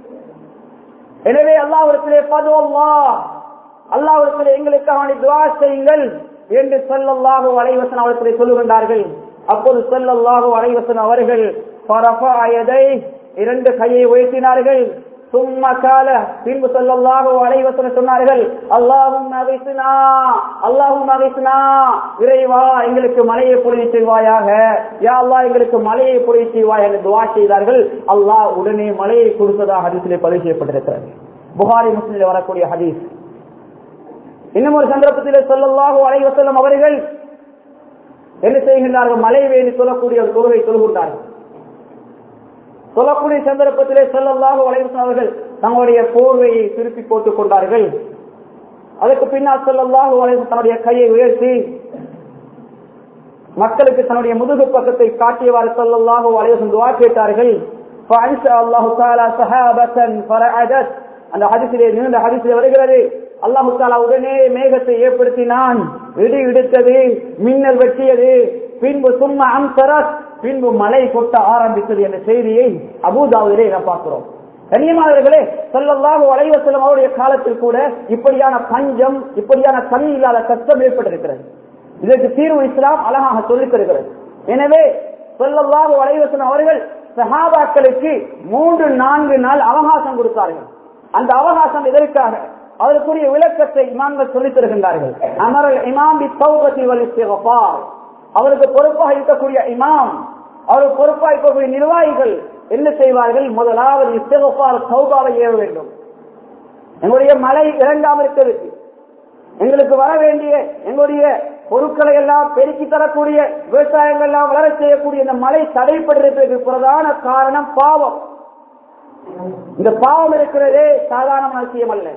எனவே அல்லாஹ்விடத்திலே பதுவல்லா அல்லாஹ்விடத்திலே எங்களுக்காக துவா செய்யுங்கள் என்று சொல்லல்லாஹு அலைவசன் அவர்களை சொல்லுகின்றார்கள் அப்போது சொல்லல்லாஹு அலைவசன் அவர்கள் பரஃபாயதை இரண்டு கையை உயர்த்தினார்கள் சும்மா கால பின்பு சொல்லல்லாஹு அலைவசன் சொன்னார்கள் அல்லாஹும் மகிழ்ச்சினா அல்லாஹும் மகிழ்ச்சினா இறைவா எங்களுக்கு மலையை பொழிவு செய்வாயாக யா அல்லாஹ் எங்களுக்கு மலையை பொழிவு செய்வாய் என்று துவா செய்தார்கள் அல்லாஹ் உடனே மலையை கொடுத்ததாக ஹதீஸிலே பதிவு செய்யப்பட்டிருக்கிறது புகாரி முஸ்லிமில் வரக்கூடிய ஹதீஸ் இன்னும் ஒரு சந்தர்ப்பத்தில் சொல்லல்லாஹு அலைவசல்லம் அவர்கள் என்ன செய்கின்றார்கள் மழை வேண்டி சொல்லக்கூடிய ஒரு தொழுகை சொல்கின்றார்கள் சொல்லக்கூடிய சந்தர்ப்பத்திலே சொல்லல்லாஹு அலைவசம் அவர்கள் தங்களுடைய போர்வையை திருப்பி போட்டுக் கொண்டார்கள் அதற்கு பின்னால் சொல்லல்லாஹு அலைவசம் தன்னுடைய கையை உயர்த்தி மக்களுக்கு தன்னுடைய முதுகு பக்கத்தை காட்டியவாறு சொல்லல்லாஹு அலைவசம் துவா கேட்டார்கள் அல்லாஹு தாலா சஹாபத்தன் ஃபரஅதத் அந்த ஹதிசிலே நீண்ட ஹதிசிலே வருகிறது அல்லாஹு தாலா உடனே மேகத்தை ஏற்படுத்தினான் இடி இடித்தது மின்னல் வெட்டியது பின்பு சும்மா அம்சரத் பின்பு மழை கொட்ட ஆரம்பித்தது என்ற செய்தியை அபூதாவிலே நாம் பார்க்கிறோம் கண்ணியமானவர்களே சொல்லல்லாஹு அலைவசலம் அவருடைய காலத்தில் கூட இப்படியான பஞ்சம் இப்படியான தண்ணி இல்லாத கஷ்டம் ஏற்பட்டிருக்கிறது இதற்கு தீர்வு இஸ்லாம் அழகாக சொல்லித் தருகிறது எனவே சொல்லல்லாஹு அலைவசலம் அவர்கள் சஹாபாக்களுக்கு மூன்று நான்கு நாள் அவகாசம் கொடுத்தார்கள் அந்த அவகாசம் எதற்காக அதற்குரிய விளக்கத்தை இமாம்கள் சொல்லித் தருகின்றார்கள் அமரல் இமாம் பி தௌபதி வல் இஸ்திக்ஃபார் அவருக்கு பொறுப்பாக இருக்கக்கூடிய இமாம் அவருக்கு பொறுப்பாக இருக்கக்கூடிய நிர்வாகிகள் என்ன செய்வார்கள் முதலாவது இஸ்திக்ஃபார் தௌபாவை ஏற வேண்டும் எங்களுடைய மழை இறங்காமல் இருக்கிறதுக்கு எங்களுக்கு வர வேண்டிய எங்களுடைய பொருட்களை எல்லாம் பெருக்கி தரக்கூடிய விவசாயங்கள் எல்லாம் வளர செய்யக்கூடிய இந்த மழை தடைப்படுறதுக்கு பிரதான காரணம் பாவம் இந்த பாவம் இருக்கிறதே சாதாரண விஷயம் அல்ல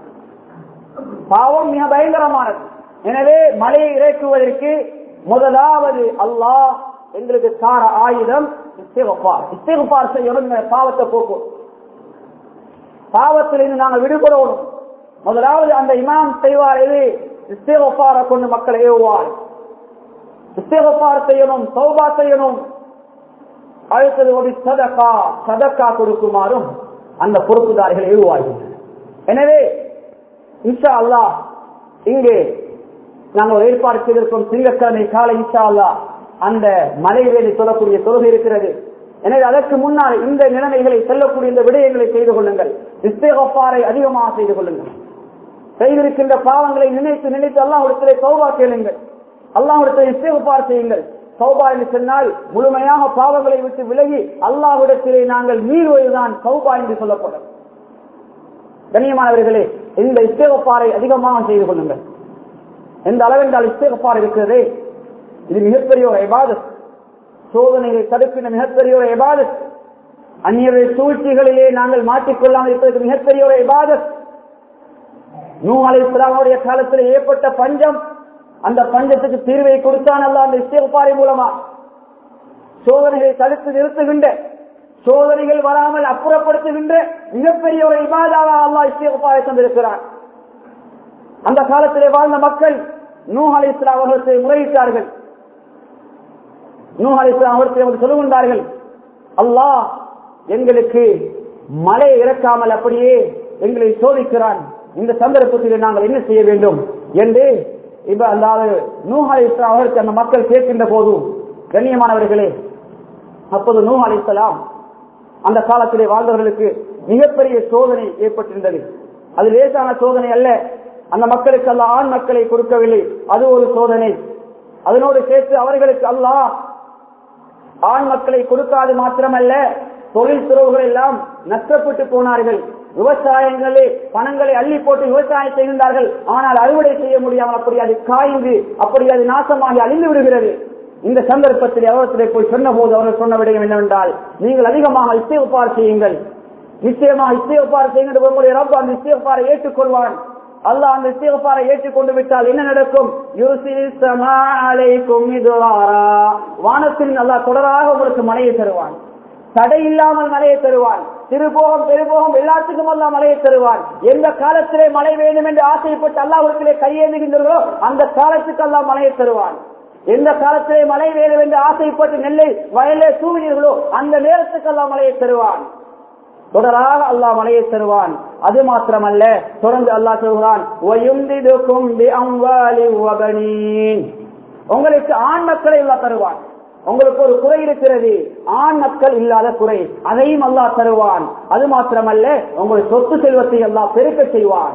பாவம் மிக பயங்கரமானது எனவே மழையை இறக்குவதற்கு முதலாவது அல்லாஹ் எங்களுக்கு தார ஆயுதம் இஸ்திகபார் இஸ்திகபார் செய்யணும் இந்த பாவத்தை போக்கும் பாவத்திலிருந்து நாங்கள் விடுபடணும் முதலாவது அந்த இமாம் செய்வார் எது இஸ்திகபார கொண்டு மக்களை ஏவுவார் இஸ்திகபார் செய்யணும் சௌபா செய்யணும் அடுத்தது ஒரு சதக்கா சதக்கா கொடுக்குமாறும் அந்த பொறுப்புதாரிகள் ஏவுவார்கள் எனவே இன்ஷா அல்லா இங்கே நாங்கள் ஏற்பாடு செய்திருக்கோம் திங்கட்கிழமை காலை இன்ஷா அல்லா அந்த மலைவேலி சொல்லக்கூடிய தொழுகை இருக்கிறது எனவே அதற்கு முன்னால் இந்த நிலைமைகளை செல்லக்கூடிய இந்த விடயங்களை செய்து கொள்ளுங்கள் இஸ்தேகப்பாரை அதிகமாக செய்து கொள்ளுங்கள் செய்திருக்கின்ற பாவங்களை நினைத்து நினைத்து அல்லாஹிடத்திலே சௌபா கேளுங்கள் அல்லாஹிடத்திலே இஸ்தேகப்பார் செய்யுங்கள் சௌபா என்று சொன்னால் முழுமையாக பாவங்களை விட்டு விலகி அல்லாஹ்விடத்திலே நாங்கள் மீறுவதுதான் சௌபா என்று சொல்லப்படும் கண்ணியமானவர்களே இந்த இஸ்தேகப்பாரை அதிகமாக செய்து கொள்ளுங்கள் எந்த அளவென்றால் இஸ்தேகப்பார் இருக்கிறதே இது மிகப்பெரிய ஒரு எபாதத் சோதனைகளை தடுப்பின மிகப்பெரிய ஒரு எபாதத் அந்நியருடைய சூழ்ச்சிகளிலே நாங்கள் மாற்றிக்கொள்ளாமல் இருப்பதற்கு மிகப்பெரிய ஒரு எபாதத் நூ அலை இஸ்லாமுடைய காலத்தில் ஏற்பட்ட பஞ்சம் அந்த பஞ்சத்துக்கு தீர்வை கொடுத்தான் அல்ல அந்த இஸ்தேகப்பாரை மூலமா சோதனைகளை தடுத்து நிறுத்துகின்ற சோதனைகள் வராமல் அப்புறப்படுத்துகின்ற மிகப்பெரிய ஒரு இபாதாவா அல்லா இஸ்தேகப்பாரை தந்திருக்கிறார் அந்த காலத்திலே வாழ்ந்த மக்கள் நூ அலை இஸ்லாம் அவர்களுக்கு முறையிட்டார்கள் நூ அலை இஸ்லாம் அவர்களுக்கு சொல்லுகின்றார்கள் அல்லாஹ் எங்களுக்கு மழை இறக்காமல் அப்படியே எங்களை சோதிக்கிறான் இந்த சந்தர்ப்பத்தில் நாங்கள் என்ன செய்ய வேண்டும் என்று இப்ப அதாவது நூஹ் அலி இஸ்லாம் அவர்களுக்கு அந்த மக்கள் கேட்கின்ற போது கண்ணியமானவர்களே அப்போது நூஹ் அலி இஸ்லாம் அந்த காலத்திலே வாழ்ந்தவர்களுக்கு மிகப்பெரிய சோதனை ஏற்பட்டிருந்தது அது லேசான சோதனை அல்ல அந்த மக்களுக்கு அல்ல ஆண் மக்களை கொடுக்கவில்லை அது ஒரு சோதனை அதனோடு சேர்த்து அவர்களுக்கு அல்லாஹ் ஆண் மக்களை கொடுக்காது மாத்திரமல்ல தொழில் துறவுகள் எல்லாம் நஷ்டப்பட்டு போனார்கள் விவசாயங்களே பணங்களை அள்ளி போட்டு விவசாயம் செய்கின்றார்கள் ஆனால் அறுவடை செய்ய முடியாமல் அப்படி அது காய்ந்து அப்படி அது நாசமாகி அழிந்து விடுகிறது இந்த சந்தர்ப்பத்தில் அவரத்திலே போய் சொன்ன போது அவர்கள் சொன்ன விடயம் என்னவென்றால் நீங்கள் அதிகமாக இசைவுப்பார் செய்யுங்கள் நிச்சயமாக இசைவுப்பார் செய்கின்ற உங்களுடைய ரப்ப அந்த இசைவுப்பாரை ஏற்றுக்கொள்வான் அல்லாஹ் அந்த இசைவுப்பாரை ஏற்றுக்கொண்டு விட்டால் என்ன நடக்கும் வானத்தில் அல்லாஹ் தொடராக உங்களுக்கு மழையை தருவான் தடை இல்லாமல் மழையை தருவான் திருபோகம் பெருபோகம் எல்லாத்துக்கும் எல்லாம் மழையை தருவான் எந்த காலத்திலே மழை வேண்டும் என்று ஆசைப்பட்டு அல்லாஹிடத்திலே கையேந்துகின்றீர்களோ அந்த காலத்துக்கு எல்லாம் மழையை தருவான் எந்த காலத்திலே மழை வேண்டும் என்று ஆசைப்பட்டு நெல்லை வயலே தூவினீர்களோ அந்த நேரத்துக்கு எல்லாம் மழையை தருவான் தொடராக அல்லாஹ் மழையை தருவான் அது மாத்திரமல்ல தொடர்ந்து அல்லாஹ் சொல்கிறான் உங்களுக்கு ஆண் மக்களை எல்லாம் தருவான் உங்களுக்கு ஒரு குறை இருக்கிறது ஆண் மக்கள் இல்லாத குறை அதையும் அல்லாஹ் தருவான் அது மாத்திரமல்ல உங்களுடைய சொத்து செல்வத்தை எல்லாம் பெருக்க செய்வான்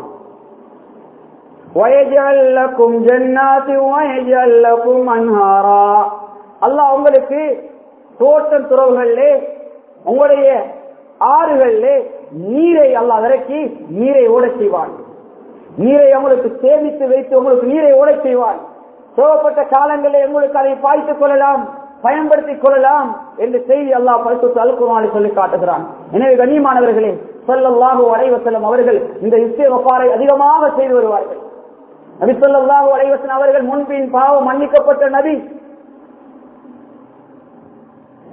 அல்லாஹ் உங்களுக்கு தோட்டம் துறவுகளிலே உங்களுடைய ஆறுகளிலே நீரை அல்லாஹ் இறக்கி நீரை ஓட செய்வான் நீரை உங்களுக்கு சேமித்து வைத்து உங்களுக்கு நீரை ஓட செய்வான் தேவைப்பட்ட காலங்களில் உங்களுக்கு அதை பாய்த்துக் கொள்ளலாம் பயன்படுத்திக் கொள்ளலாம் என்று செய்தி அல்லாஹ் பரிசுத்து அல்குமாரி சொல்லி காட்டுகிறான் எனவே கண்ணியமானவர்களே சொல்லல்லாஹு அலைவசலம் அவர்கள் இந்த இஸ்தேவப்பாரை அதிகமாக செய்து வருவார்கள் நபி சொல்லாஹு அலைவசன் அவர்கள் முன்பின் பாவம் மன்னிக்கப்பட்ட நபி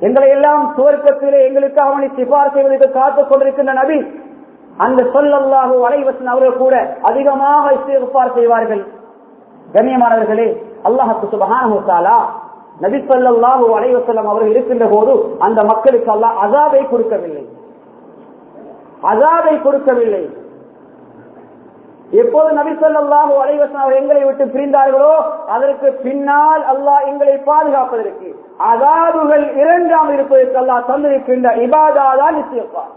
எங்களை எல்லாம் சுவர்க்கத்திலே எங்களுக்கு அவனை சிபார் செய்வதற்கு காத்துக் கொண்டிருக்கின்ற நபி அந்த சொல்லல்லாஹு அலைவசன் அவர்கள் கூட அதிகமாக இஸ்திஃபார் செய்வார்கள் கண்ணியமானவர்களே அல்லாஹு சுபஹானஹு தஆலா நபி ஸல்லல்லாஹு அலைஹி வஸல்லம் அவர்கள் இருக்கின்ற போது அந்த மக்களுக்கு அல்லாஹ் அஸாபை கொடுக்கவில்லை அஸாபை கொடுக்கவில்லை எப்போது நபி ஸல்லல்லாஹு அலைஹி வஸல்லம் அவர்கள் எங்களை விட்டு பிரிந்தார்களோ அதற்கு பின்னால் அல்லாஹ் எங்களை பாதுகாப்பதற்கு அதாபுகள் இரண்டாம் இருப்பதற்கு அல்லாஹ் தந்திருக்கின்ற இபாதா தான் இஸ்திஃபார்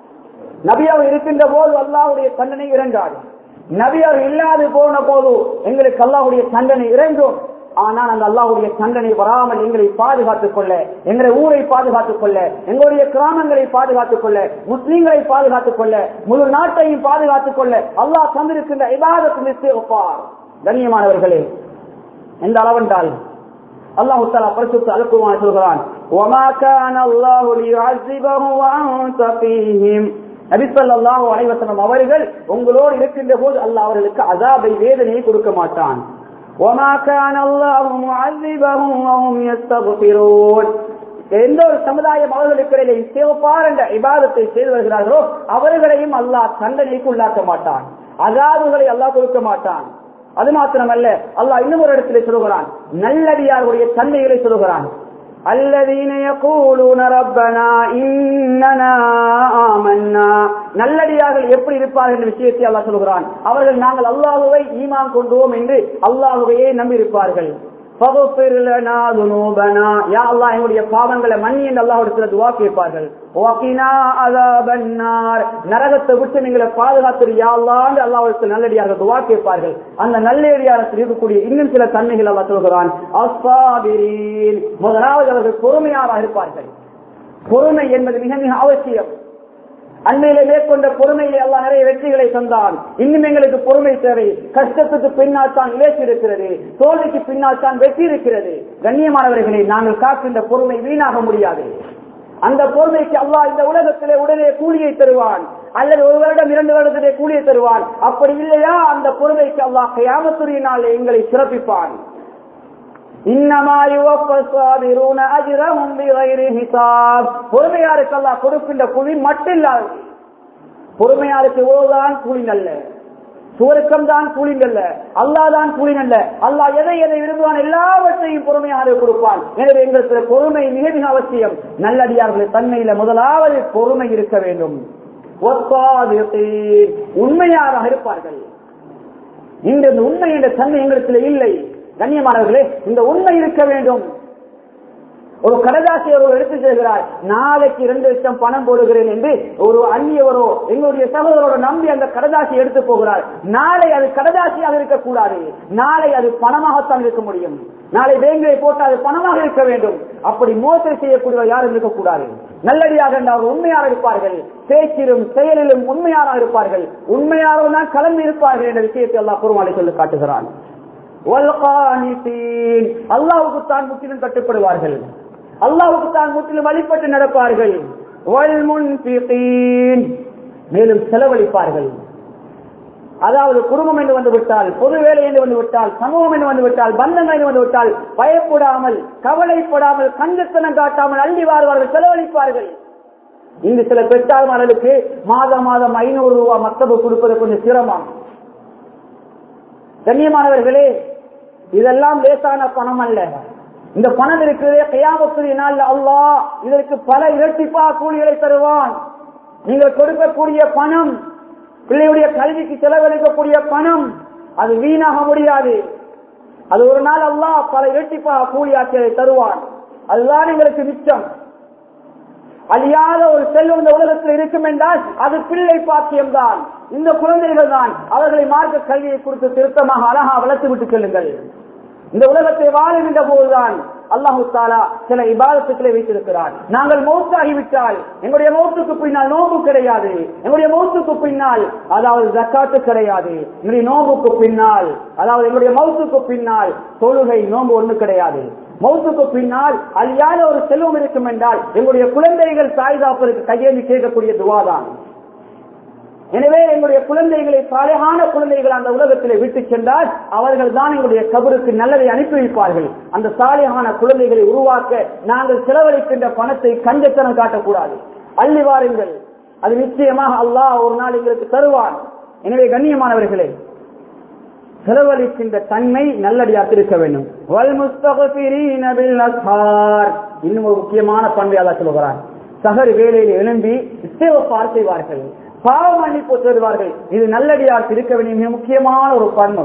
நபி அவர் இருக்கின்ற போது அல்லாஹ்வுடைய தண்டனை இறங்காது நபி அவர் இல்லாது போன போது எங்களுக்கு அல்லாஹ்வுடைய தண்டனை இறங்கும் ஆனால் அந்த அல்லாஹ்வுடைய தண்டனை வராமல் எங்களை பாதுகாத்துக் கொள்ள எங்களுடைய ஊரை பாதுகாத்துக் கொள்ள எங்களுடைய கிராமங்களை பாதுகாத்துக் கொள்ள முஸ்லீம்களை பாதுகாத்துக் கொள்ள முழு நாட்டையும் பாதுகாத்துக் கொள்ள அல்லாஹ் தந்திருக்கின்ற இபாதத்தில் ஒப்பார் கண்ணியமானவர்களே எந்த அளவென்றால் அல்லாஹு தாலா பரிசுத்த அலுக்குவான் சொல்கிறான் وَمَا كَانَ اللَّهُ لِيُعَذِّبَهُمْ وَأَنْتَ فِيهِمْ நபி ஸல்லல்லாஹு அலைஹி வஸல்லம் அவர்கள் உங்களோடு இருக்கின்ற போது அல்லாஹ் அவர்களுக்கு அஸாபை வேதனையை கொடுக்க மாட்டான் وَمَا كَانَ اللَّهُ مُعَذِّبَهُمْ وَهُمْ يَسْتَغْفِرُونَ எந்த ஒரு சமுதாயம் அவர்களுக்கு இடையிலே இஸ்திக்பார் என்ற இபாதத்தை செய்து வருகிறார்களோ அவர்களையும் அல்லாஹ் தண்டனைக்கு உள்ளாக்க மாட்டான் அதாபுகளை அல்லாஹ் கொடுக்க மாட்டான் அது மாத்திரமல்ல அல்லாஹ் இன்னும் ஒரு இடத்திலே சொல்கிறான் நல்லடியாருடைய தன்மைகளை சொல்கிறான் الذين يقولون ربنا إننا آمنا நல்லடியார்கள் எப்படி இருப்பார்கள் என்ற விஷயத்தை அல்லாஹ் சொல்கிறான் அவர்கள் நாங்கள் அல்லாஹுவை ஈமான் கொண்டோம் என்று அல்லாஹுவையே நம்பி இருப்பார்கள் فَغْفِرْ لَنَا ذُنُوبَنَا يا அல்லாஹ் எங்களுடைய பாவங்களை மன்னி என்று அல்லாஹ்விடத்தில் துஆ கேட்பார்கள் وَقِنَا عَذَابَ النَّارِ நரகத்தை விட்டு நீங்களை பாதுகாத்து யா அல்லாஹ் என்று அல்லாஹ்விடத்தில் நல்லடியார்கள் துஆ கேட்பார்கள் அந்த நல்லடியாரத்தில் இருக்கக்கூடிய இன்னும் சில தன்மைகள் அல்லாஹ் சொல்கிறான் அஸ்ஸாபிரீன் முதலாவது அவர்கள் பொறுமையாக இருப்பார்கள் பொறுமை என்பது மிக மிக அவசியம் அண்மையில மேற்கொண்ட பொறுமையிலே எல்லாம் நிறைய வெற்றிகளை தந்தான் இன்னும் எங்களுக்கு பொறுமை தேவை கஷ்டத்துக்கு பின்னால் தான் இலேச்சு இருக்கிறது தோல்விக்கு பின்னால் தான் வெற்றி இருக்கிறது கண்ணியமானவர்களை நாங்கள் காக்கின்ற பொறுமை வீணாக முடியாது அந்த பொறுமைக்கு அல்லாஹ் இந்த உலகத்திலே உடனே கூலியை தருவான் அல்லது ஒரு வருடம் இரண்டு வருடத்திலே கூலியை தருவான் அப்படி இல்லையா அந்த பொறுமைக்கு அல்லாஹ் கயாமத்துடைய நாள் எங்களை சிறப்பிப்பான் இன்னமா யுவஃபஸ்ஸாபிரூன அஜ்ரஹும் பிகைரி ஹிசாப் பொறுமையாருக்கு அல்லாஹ் கொடுக்கின்ற கூலி மட்டில்லாது பொறுமையாருக்கு இவ்வளவுதான் கூலி நல்ல சுவருக்கம் தான் கூலி நல்ல அல்லாஹ் தான் கூலி நல்ல அல்லாஹ் எதை எதை விரும்புவான் எல்லாவற்றையும் பொறுமையாக கொடுப்பான் எனவே எங்களுக்கு பொறுமை மிக மிக அவசியம் நல்லடியார்கள் தன்மையில முதலாவது பொறுமை இருக்க வேண்டும் உண்மையாக இருப்பார்கள் இந்த உண்மை என்ற தன்மை எங்களுக்கு இல்லை கண்ணியமானவர்களே இந்த உண்மை இருக்க வேண்டும் ஒரு கடதாசி ஒரு எடுத்து செல்கிறார் நாளைக்கு இரண்டு லட்சம் பணம் போடுகிறேன் என்று ஒரு அந்நியவரோ எங்களுடைய சகோதரோட நம்பி அந்த கடதாசி எடுத்து போகிறார் நாளை அது கடதாசியாக இருக்கக்கூடாது நாளை அது பணமாகத்தான் இருக்க முடியும் நாளை பேங்கிலே போட்டு அது பணமாக இருக்க வேண்டும் அப்படி மோசடி செய்யக்கூடியவர் யாரும் இருக்கக்கூடாது நல்லடியாக அவர் உண்மையாக இருப்பார்கள் பேச்சிலும் செயலிலும் உண்மையாக இருப்பார்கள் உண்மையாக தான் கலந்து இருப்பார்கள் என்ற விஷயத்தை எல்லாம் குருமாலை சொல்லி காட்டுகிறான் அல்லாவுக்கு தான் முற்றிலும் கட்டுப்படுவார்கள் அல்லாவுக்கு தான் முற்றிலும் வழிபட்டு நடப்பார்கள் மேலும் செலவழிப்பார்கள் அதாவது குடும்பம் என்று வந்து விட்டால் பொது வேலை என்று வந்து விட்டால் சமூகம் என்று வந்து விட்டால் பந்தங்கள் என்று வந்து விட்டால் பயப்படாமல் கவலைப்படாமல் கஞ்சத்தனம் காட்டாமல் அள்ளி வாழ்வார்கள் செலவழிப்பார்கள் இங்கு சில பெற்றார்மார்களுக்கு மாதம் மாதம் ஐநூறு ரூபாய் மத்தபு கொடுப்பது கொஞ்சம் சிரமம் கண்ணியமானவர்களே இதெல்லாம் லேசான பணம் அல்ல இந்த பணம் இருக்கிறதே கையாமத்துடைய நாள் அல்லா இதற்கு பல இரட்டிப்பா கூலிகளை தருவான் நீங்கள் கொடுக்கக்கூடிய பணம் பிள்ளையுடைய கல்விக்கு செலவழிக்கக்கூடிய பணம் அது வீணாக முடியாது அது ஒரு நாள் அல்லா பல இரட்டிப்பா கூலி ஆட்சியை தருவான் அதுதான் எங்களுக்கு மிச்சம் அழியாத ஒரு செல்வம் இந்த உலகத்தில் இருக்கும் என்றால் அது பிள்ளை பாக்கியம் தான் இந்த குழந்தைகள் தான் அவர்களை மார்க்க கல்வியை கொடுத்து திருத்தமாக அழகா வளர்த்து விட்டு செல்லுங்கள் இந்த உலகத்தை வாழுகின்ற போதுதான் அல்லாஹு தாலா சில இபாதத்துக்களை வைத்திருக்கிறார் நாங்கள் மௌத்தாகிவிட்டால் எங்களுடைய மௌத்துக்கு பின்னால் நோம்பு கிடையாது எங்களுடைய மௌத்துக்கு பின்னால் அதாவது ஜக்காத்து கிடையாது எங்களுடைய நோம்புக்கு பின்னால் அதாவது எங்களுடைய மௌத்துக்கு பின்னால் தொழுகை நோம்பு ஒண்ணு கிடையாது மௌத்துக்கு பின்னால் அழியாத ஒரு செல்வம் இருக்கும் என்றால் எங்களுடைய குழந்தைகள் தாய் தாப்பதற்கு கையேந்தி கேட்கக்கூடிய துவாதான் எனவே எங்களுடைய குழந்தைகளை சாலையான குழந்தைகள் அந்த உலகத்திலே விட்டு சென்றால் அவர்கள் தான் எங்களுடைய கபருக்கு நல்லதை அனுப்பி வைப்பார்கள் அந்த சாலையான குழந்தைகளை உருவாக்க நாங்கள் செலவழிக்கின்ற பணத்தை கஞ்சத்தனம் காட்டக்கூடாது அள்ளி வாருங்கள் அது நிச்சயமாக அல்லாஹ் ஒரு நாள் எங்களுக்கு தருவான் எனவே கண்ணியமானவர்களே செலவழிக்கின்ற தன்மை நல்லடியாக இருக்க வேண்டும் வல் முஸ்தகபிரீன பில் அஸ்ஹார். இன்னும் ஒரு முக்கியமான பண்பை அல்லாஹ் சொல்கிறார் சகர் வேலையில் எழும்பி இஸ்தேவப்பார் செய்வார்கள் பாவ மன்னிப்பு தருவார்கள் இது நல்லடியாக இருக்க வேண்டிய மிக முக்கியமான ஒரு பண்பு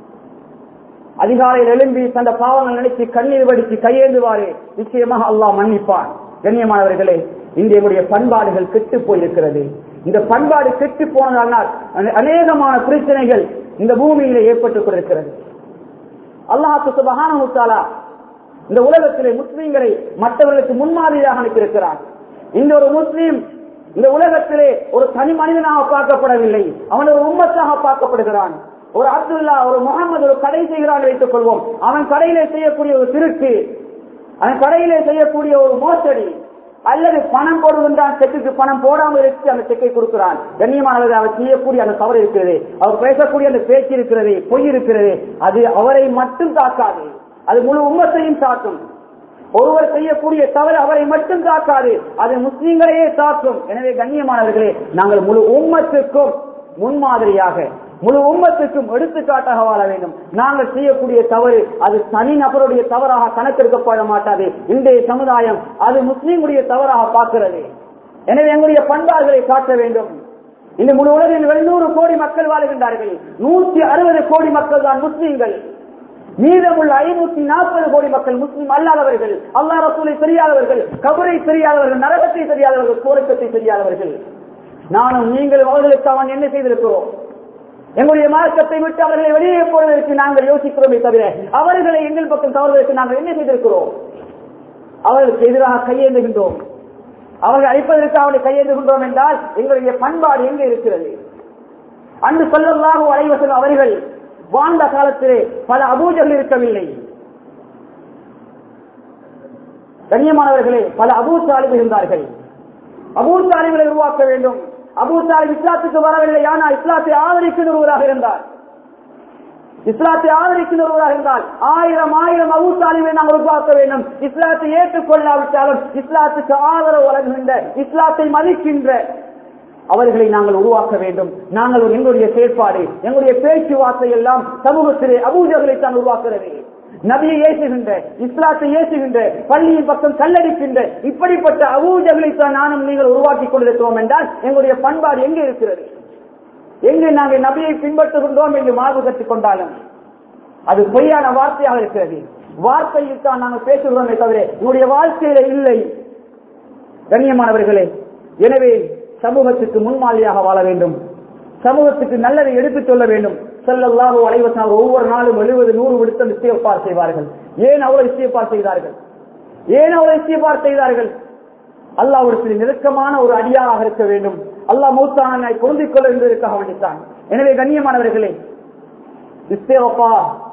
அதிகாலையில் எழும்பி தந்த பாவங்கள் நினைச்சு கண்ணீர் வடித்து கையேந்துவாரே நிச்சயமாக அல்லாஹ் மன்னிப்பான் கண்ணியமானவர்களே இன்றைய பண்பாடுகள் கெட்டு போயிருக்கிறது இந்த பண்பாடு கெட்டு போனதால் அநேகமான பிரச்சனைகள் இந்த பூமியில ஏற்பட்டுக் கொண்டிருக்கிறது அல்லாஹு சுபஹானஹு தஆலா இந்த உலகத்திலே முஸ்லிம்களை மற்றவர்களுக்கு முன்மாதிரியாக அனுப்பியிருக்கிறார் இந்த ஒரு முஸ்லீம் இந்த உலகத்திலே ஒரு தனி மனிதனாக பார்க்கப்படவில்லை அவன் ஒரு உம்மத்தாக பார்க்கப்படுகிறான் ஒரு அப்துல்லா ஒரு முகமது ஒரு கடை செய்கிறான் வைத்துக் கொள்வோம் அவன் கடையிலே செய்யக்கூடிய ஒரு திருட்டு அவன் கடையிலே செய்யக்கூடிய ஒரு மோசடி அல்லது பணம் போடுகின்றான் செக்குக்கு பணம் போடாமல் இருக்கு அந்த செக்கை கொடுக்கிறான் கண்ணியமானவர் அவர் செய்யக்கூடிய அந்த தவறு இருக்கிறது அவர் பேசக்கூடிய அந்த பேச்சு இருக்கிறது பொய் இருக்கிறது அது அவரை மட்டும் தாக்காது அது முழு உம்மத்தையும் தாக்கும் ஒருவர் செய்யக்கூடிய தவறு அவரை மட்டும் தாக்காது அது முஸ்லீம்களையே தாக்கும் எனவே கண்ணியமானவர்களே நாங்கள் முழு உம்மத்துக்கும் முன்மாதிரியாக முழு உம்மத்துக்கும் எடுத்துக்காட்டாக வாழ வேண்டும் நாங்கள் செய்யக்கூடிய தவறு அது தனி நபருடைய தவறாக கணக்கெடுக்கப்பட மாட்டாது இன்றைய சமுதாயம் அது முஸ்லீமுடைய தவறாக பார்க்கிறது எனவே எங்களுடைய பண்பாடுகளை காட்ட வேண்டும் இந்த முழு உலகில் எழுநூறு கோடி மக்கள் வாழுகின்றார்கள் நூற்றி அறுபது கோடி மக்கள் தான் முஸ்லீம்கள் மீதமுள்ள ஐநூத்தி நாற்பது கோடி மக்கள் முஸ்லீம் அல்லாதவர்கள் அல்லா ரசூலை தெரியாதவர்கள் கபரை தெரியாதவர்கள் நரகத்தை தெரியாதவர்கள் கோரக்கத்தை தெரியாதவர்கள் நானும் நீங்கள் அவர்களுக்கு அவன் என்ன செய்திருக்கிறோம் எங்களுடைய மார்க்கத்தை விட்டு அவர்களை வெளியே போவதற்கு நாங்கள் யோசிக்கிறோமே தவிர அவர்களை எங்கள் பக்கம் தவறுவதற்கு நாங்கள் என்ன செய்திருக்கிறோம் அவர்களுக்கு எதிராக கையேந்துகின்றோம் அவர்கள் அழிப்பதற்கு அவனை கையேந்துகின்றோம் என்றால் எங்களுடைய பண்பாடு எங்கே இருக்கிறது அன்று சொல்லலாக அலைவசன் அவர்கள் வாழ்ந்த காலத்திலே பல அபூஜர்கள் இருக்கவில்லை கண்ணியமானவர்களே பல அபூ தாலிப் இருந்தார்கள் அபூ தாலிபை உருவாக்க வேண்டும் அபூ தாலிப் இஸ்லாத்துக்கு வரவில்லை ஆனால் இஸ்லாத்தை ஆதரிக்கும் ஒருவராக இருந்தார் இஸ்லாத்தை ஆதரிக்கும் ஒருவராக இருந்தால் ஆயிரம் ஆயிரம் அபூ தாலிபை நாம் உருவாக்க வேண்டும் இஸ்லாத்தை ஏற்றுக்கொள்ளாவிட்டாலும் இஸ்லாத்துக்கு ஆதரவு வழங்குகின்ற இஸ்லாத்தை மதிக்கின்ற அவர்களை நாங்கள் உருவாக்க வேண்டும் நாங்கள் எங்களுடைய செயற்பாடு எங்களுடைய பேச்சுவார்த்தை எல்லாம் சமூகத்திலே அபூஜர்களை தான் உருவாக்குறது நபியை ஏசுகின்ற இஸ்லாத்தை ஏசுகின்ற பள்ளியின் பக்கம் கல்லடிக்கின்ற இப்படிப்பட்ட அபூஜர்களை தான் நானும் நீங்கள் உருவாக்கி கொண்டிருக்கிறோம் என்றால் எங்களுடைய பண்பாடு எங்கே இருக்கிறது எங்கே நாங்கள் நபியை பின்பற்றுகின்றோம் என்று மார்பு கற்றுக் கொண்டாலும் அது பொய்யான வார்த்தையாக இருக்கிறது வார்த்தையில் தான் நாங்கள் பேசுகிறோமே தவிர என்னுடைய வாழ்க்கையில இல்லை கண்ணியமானவர்களே எனவே சமூகத்துக்கு முன்மாதிரியாக வாழ வேண்டும் சமூகத்துக்கு நல்லதை எடுத்துச் சொல்ல வேண்டும் செல்லல்லாஹோ அலைவசம் ஒவ்வொரு நாளும் எழுபது நூறு விடுத்தம் இஸ்தியப்பார் செய்வார்கள் ஏன் அவ்வளவு இஸ்தியப்பார் செய்தார்கள் ஏன் அவ்வளவு இஸ்தியப்பார் செய்தார்கள் அல்லாவிடத்தில் நெருக்கமான ஒரு அடியாராக இருக்க வேண்டும் அல்லாஹ் மூத்தான பொருந்திக் கொள்ள என்பதற்காக வேண்டித்தான் எனவே கண்ணியமானவர்களே இஸ்தேவப்பா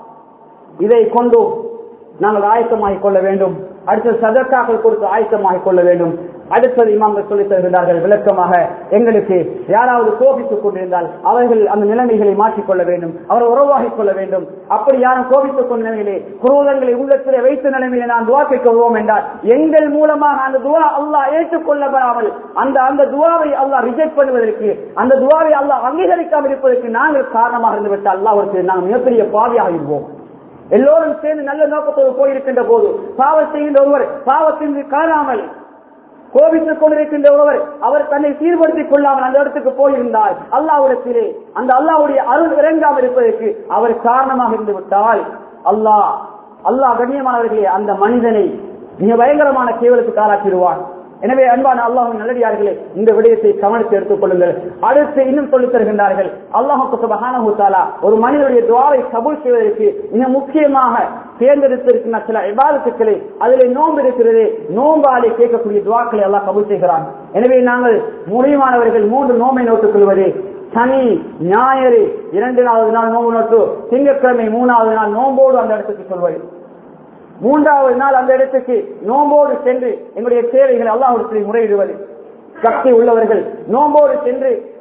இதை கொண்டு நாங்கள் ஆயத்தமாகிக் கொள்ள வேண்டும் அடுத்து சதக்காக்கள் கொடுத்து ஆயத்தமாகிக் கொள்ள வேண்டும் அடுத்தது இமாம்கள் சொல்லித் தருகிறார்கள் விளக்கமாக எங்களுக்கு யாராவது கோபித்துக் கொண்டிருந்தால் அவர்கள் அந்த நிலைமைகளை மாற்றிக்கொள்ள வேண்டும் அவர் உறவாகிக் கொள்ள வேண்டும் அப்படி யாரும் கோபித்துக் கொண்ட நிலையிலே குரோதங்களை உள்ளத்திலே வைத்த நிலைமையிலே நான் துவா கேட்க வருவோம் என்றால் எங்கள் மூலமாக அந்த துவா அல்லாஹ் ஏற்றுக்கொள்ளப்படாமல் அந்த அந்த துவாவை அல்லாஹ் ரிஜெக்ட் பண்ணுவதற்கு அந்த துவாவை அல்லாஹ் அங்கீகரிக்காமல் இருப்பதற்கு நாங்கள் காரணமாக இருந்துவிட்டால் அல்லாஹ் நாங்கள் மிகப்பெரிய பாவியாக இருப்போம் எல்லோரும் சேர்ந்து நல்ல நோக்கத்தோடு போயிருக்கின்ற போது பாவம் செய்கின்ற ஒருவர் பாவத்தின் காணாமல் கோபித்துக் கொண்டிருக்கின்ற ஒருவர் அவர் தன்னை சீர்படுத்திக் கொள்ளாமல் அந்த இடத்துக்கு போயிருந்தால் அல்லாவிடத்திலே அந்த அல்லாவுடைய அருள் இறங்காமல் இருப்பதற்கு அவர் காரணமாக இருந்து விட்டால் அல்லாஹ் அல்லாஹ் கண்ணியமானவர்களே அந்த மனிதனை மிக பயங்கரமான கேவலுக்கு ஆளாக்கிடுவான் எனவே அன்பான அல்லாஹின் நல்லடியார்களே இந்த விடயத்தை கவனித்து எடுத்துக் கொள்ளுங்கள் அடுத்து இன்னும் சொல்லித் தருகின்றார்கள் அல்லாஹுக்கு சுபஹானஹு தஆலா ஒரு மனிதனுடைய துவாவை கபூல் செய்வதற்கு மிக முக்கியமாக தேர்ந்தெடுத்திருக்கின்ற சில இபாதத்துக்களை அதில் நோன்பு இருக்கிறது நோம்பாலே கேட்கக்கூடிய துவாக்களை எல்லாம் கபூல் செய்கிறான் எனவே நாங்கள் முடியுமானவர்கள் மூன்று நோம்பை நோட்டுக் கொள்வது சனி ஞாயிறு இரண்டாவது நாள் நோம்பு நோட்டு திங்கட்கிழமை மூணாவது நாள் நோம்போடு அந்த இடத்துக்கு சொல்வது மூன்றாவது நாள் அந்த இடத்துக்கு நோம்போடு சென்று எங்களுடைய தேவைகளை அல்லாஹிடத்தில் முறையிடுவது சக்தி உள்ளவர்கள் நோம்போடு சென்று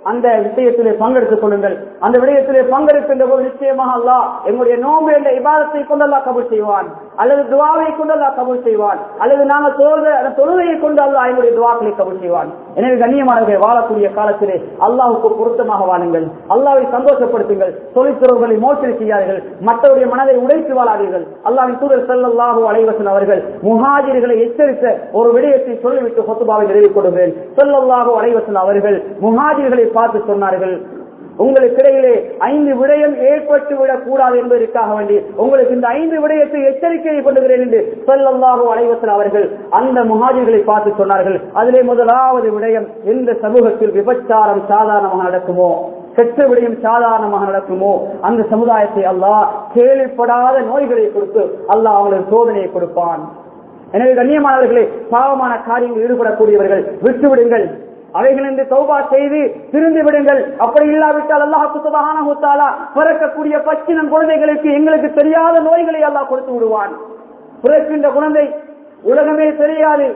அந்த விஷயத்திலே பங்கெடுத்துக் கொள்ளுங்கள் அந்த விடயத்திலே பங்கெடுக்கின்ற போது நிச்சயமாக அல்லாஹ் எங்களுடைய நோம்பு என்ற இபாதத்தை கொண்டு அல்லாஹ் கபூல் செய்வான் அல்லது துவாவை கொண்டு அல்லாஹ் கபூல் செய்வான் அல்லது நாங்கள் தொழுத அந்த தொழுகையை கொண்டு அல்லாஹ் எங்களுடைய துவாக்களை கபூல் செய்வான் எனவே கண்ணியமானவர்கள் வாழக்கூடிய காலத்திலே அல்லாஹுக்கு பொருத்தமாக வாழுங்கள் அல்லாவை சந்தோஷப்படுத்துங்கள் தொழிற்துறவுகளை மோசடி செய்யாதீர்கள் மற்றவருடைய மனதை உடைத்து வாழாதீர்கள் அல்லாவின் தூதர் செல்லல்லாஹு அலைவசன் அவர்கள் முஹாஜிர்களை எச்சரித்த ஒரு விடயத்தை சொல்லிவிட்டு சொத்துபாவை நிறைவு கொடுக்கிறேன் செல்லல்லாஹு அலைவசன் அவர்கள் முஹாஜிர்களை பார்த்து சொன்னார்கள் உங்களுக்கு இடையிலே ஐந்து விடயம் ஏற்பட்டு விடக் கூடாது என்பதற்காக வேண்டி உங்களுக்கு இந்த ஐந்து விடயத்தை எச்சரிக்கையை கொண்டுகிறேன் என்று சொல்லல்லாஹோ அலைவசன் அவர்கள் அந்த முகாஜிகளை பார்த்து சொன்னார்கள் அதிலே முதலாவது விடயம் எந்த சமூகத்தில் விபச்சாரம் சாதாரணமாக நடக்குமோ கெட்ட விடயம் சாதாரணமாக நடக்குமோ அந்த சமுதாயத்தை அல்லாஹ் கேள்விப்படாத நோய்களை கொடுத்து அல்லாஹ் அவங்களுக்கு சோதனையை கொடுப்பான் எனவே கண்ணியமானவர்களே பாவமான காரியங்கள் ஈடுபடக்கூடியவர்கள் விட்டுவிடுங்கள் அவைகளிலிருந்து தௌபா செய்து திருந்து விடுங்கள் அப்படி இல்லாவிட்டால் அல்லாஹு சுபஹானஹு தஆலா பிறக்கக்கூடிய பச்சினம் குழந்தைகளுக்கு எங்களுக்கு தெரியாத நோய்களை அல்லாஹ் கொடுத்து விடுவான் பிறக்கின்ற குழந்தை உலகமே தெரியாது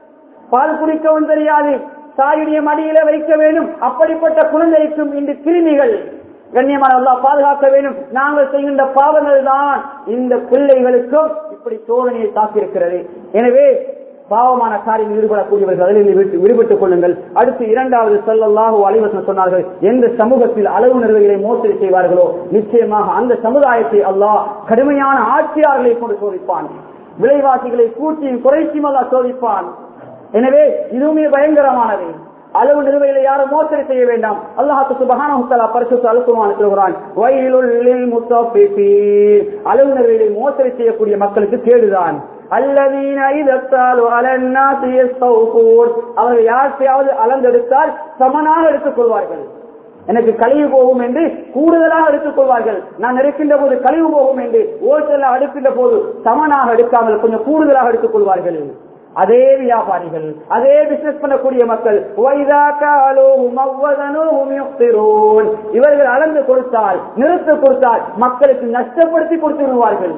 பால் குடிக்கவும் தெரியாது தாயுடைய மடியில வைக்க வேண்டும் அப்படிப்பட்ட குழந்தைக்கும் இந்த கிருமிகள் கண்ணியமான அல்லாஹ் பாதுகாக்க வேண்டும் நாங்கள் செய்கின்ற பாவங்கள் தான் இந்த பிள்ளைகளுக்கும் இப்படி சோதனையை தாக்கியிருக்கிறது எனவே பாவமான காரியம் ஈடுபடக்கூடியவர்கள் அதில் விட்டு- விடுபட்டுக் கொள்ளுங்கள் அடுத்து இரண்டாவது சொல்லல்லாஹு அலைவசன் சொன்னார்கள் எந்த சமூகத்தில் அளவு நிறுவைகளை மோசடி செய்வார்களோ நிச்சயமாக அந்த சமுதாயத்தை அல்லாஹ் கடுமையான ஆட்சியாளர்களை கொண்டு சோதிப்பான் விலைவாசிகளை கூட்டியும் குறைச்சியும் அல்லாஹ் சோதிப்பான் எனவே இதுவுமே பயங்கரமானது அளவு நிறுவைகளை யாரும் மோசடி செய்ய வேண்டாம் அல்லாஹு சுபஹானஹு தஆலா பரிசுத்த அல்குர்ஆனில் சொல்கிறான் வயலுல் லில் முத்தஃபிஃபீன் அளவு நிறுவைகளை மோசடி செய்யக்கூடிய மக்களுக்கு கேடுதான் அல்லதீன இதத்தாலு அலன்னாசி யஸ்தௌஃபூன் அவர்கள் யார்த்தையாவது அளந்தெடுத்தால் சமனாக எடுத்துக் கொள்வார்கள் எனக்கு கழிவு போகும் என்று கூடுதலாக எடுத்துக் கொள்வார்கள் நான் இருக்கின்ற போது கழிவு போகும் என்று ஓட்டலாக எடுக்கின்ற போது சமனாக எடுக்காமல் கொஞ்சம் கூடுதலாக எடுத்துக் கொள்வார்கள் அதே வியாபாரிகள் அதே பிசினஸ் பண்ணக்கூடிய மக்கள் وَإِذَا كَالُوهُمْ أَوْ وَزَنُوهُمْ يُخْسِرُونَ. இவர்கள் அளந்து கொடுத்தால் நிறுத்து கொடுத்தால் மக்களுக்கு நஷ்டப்படுத்தி கொடுத்து விடுவார்கள்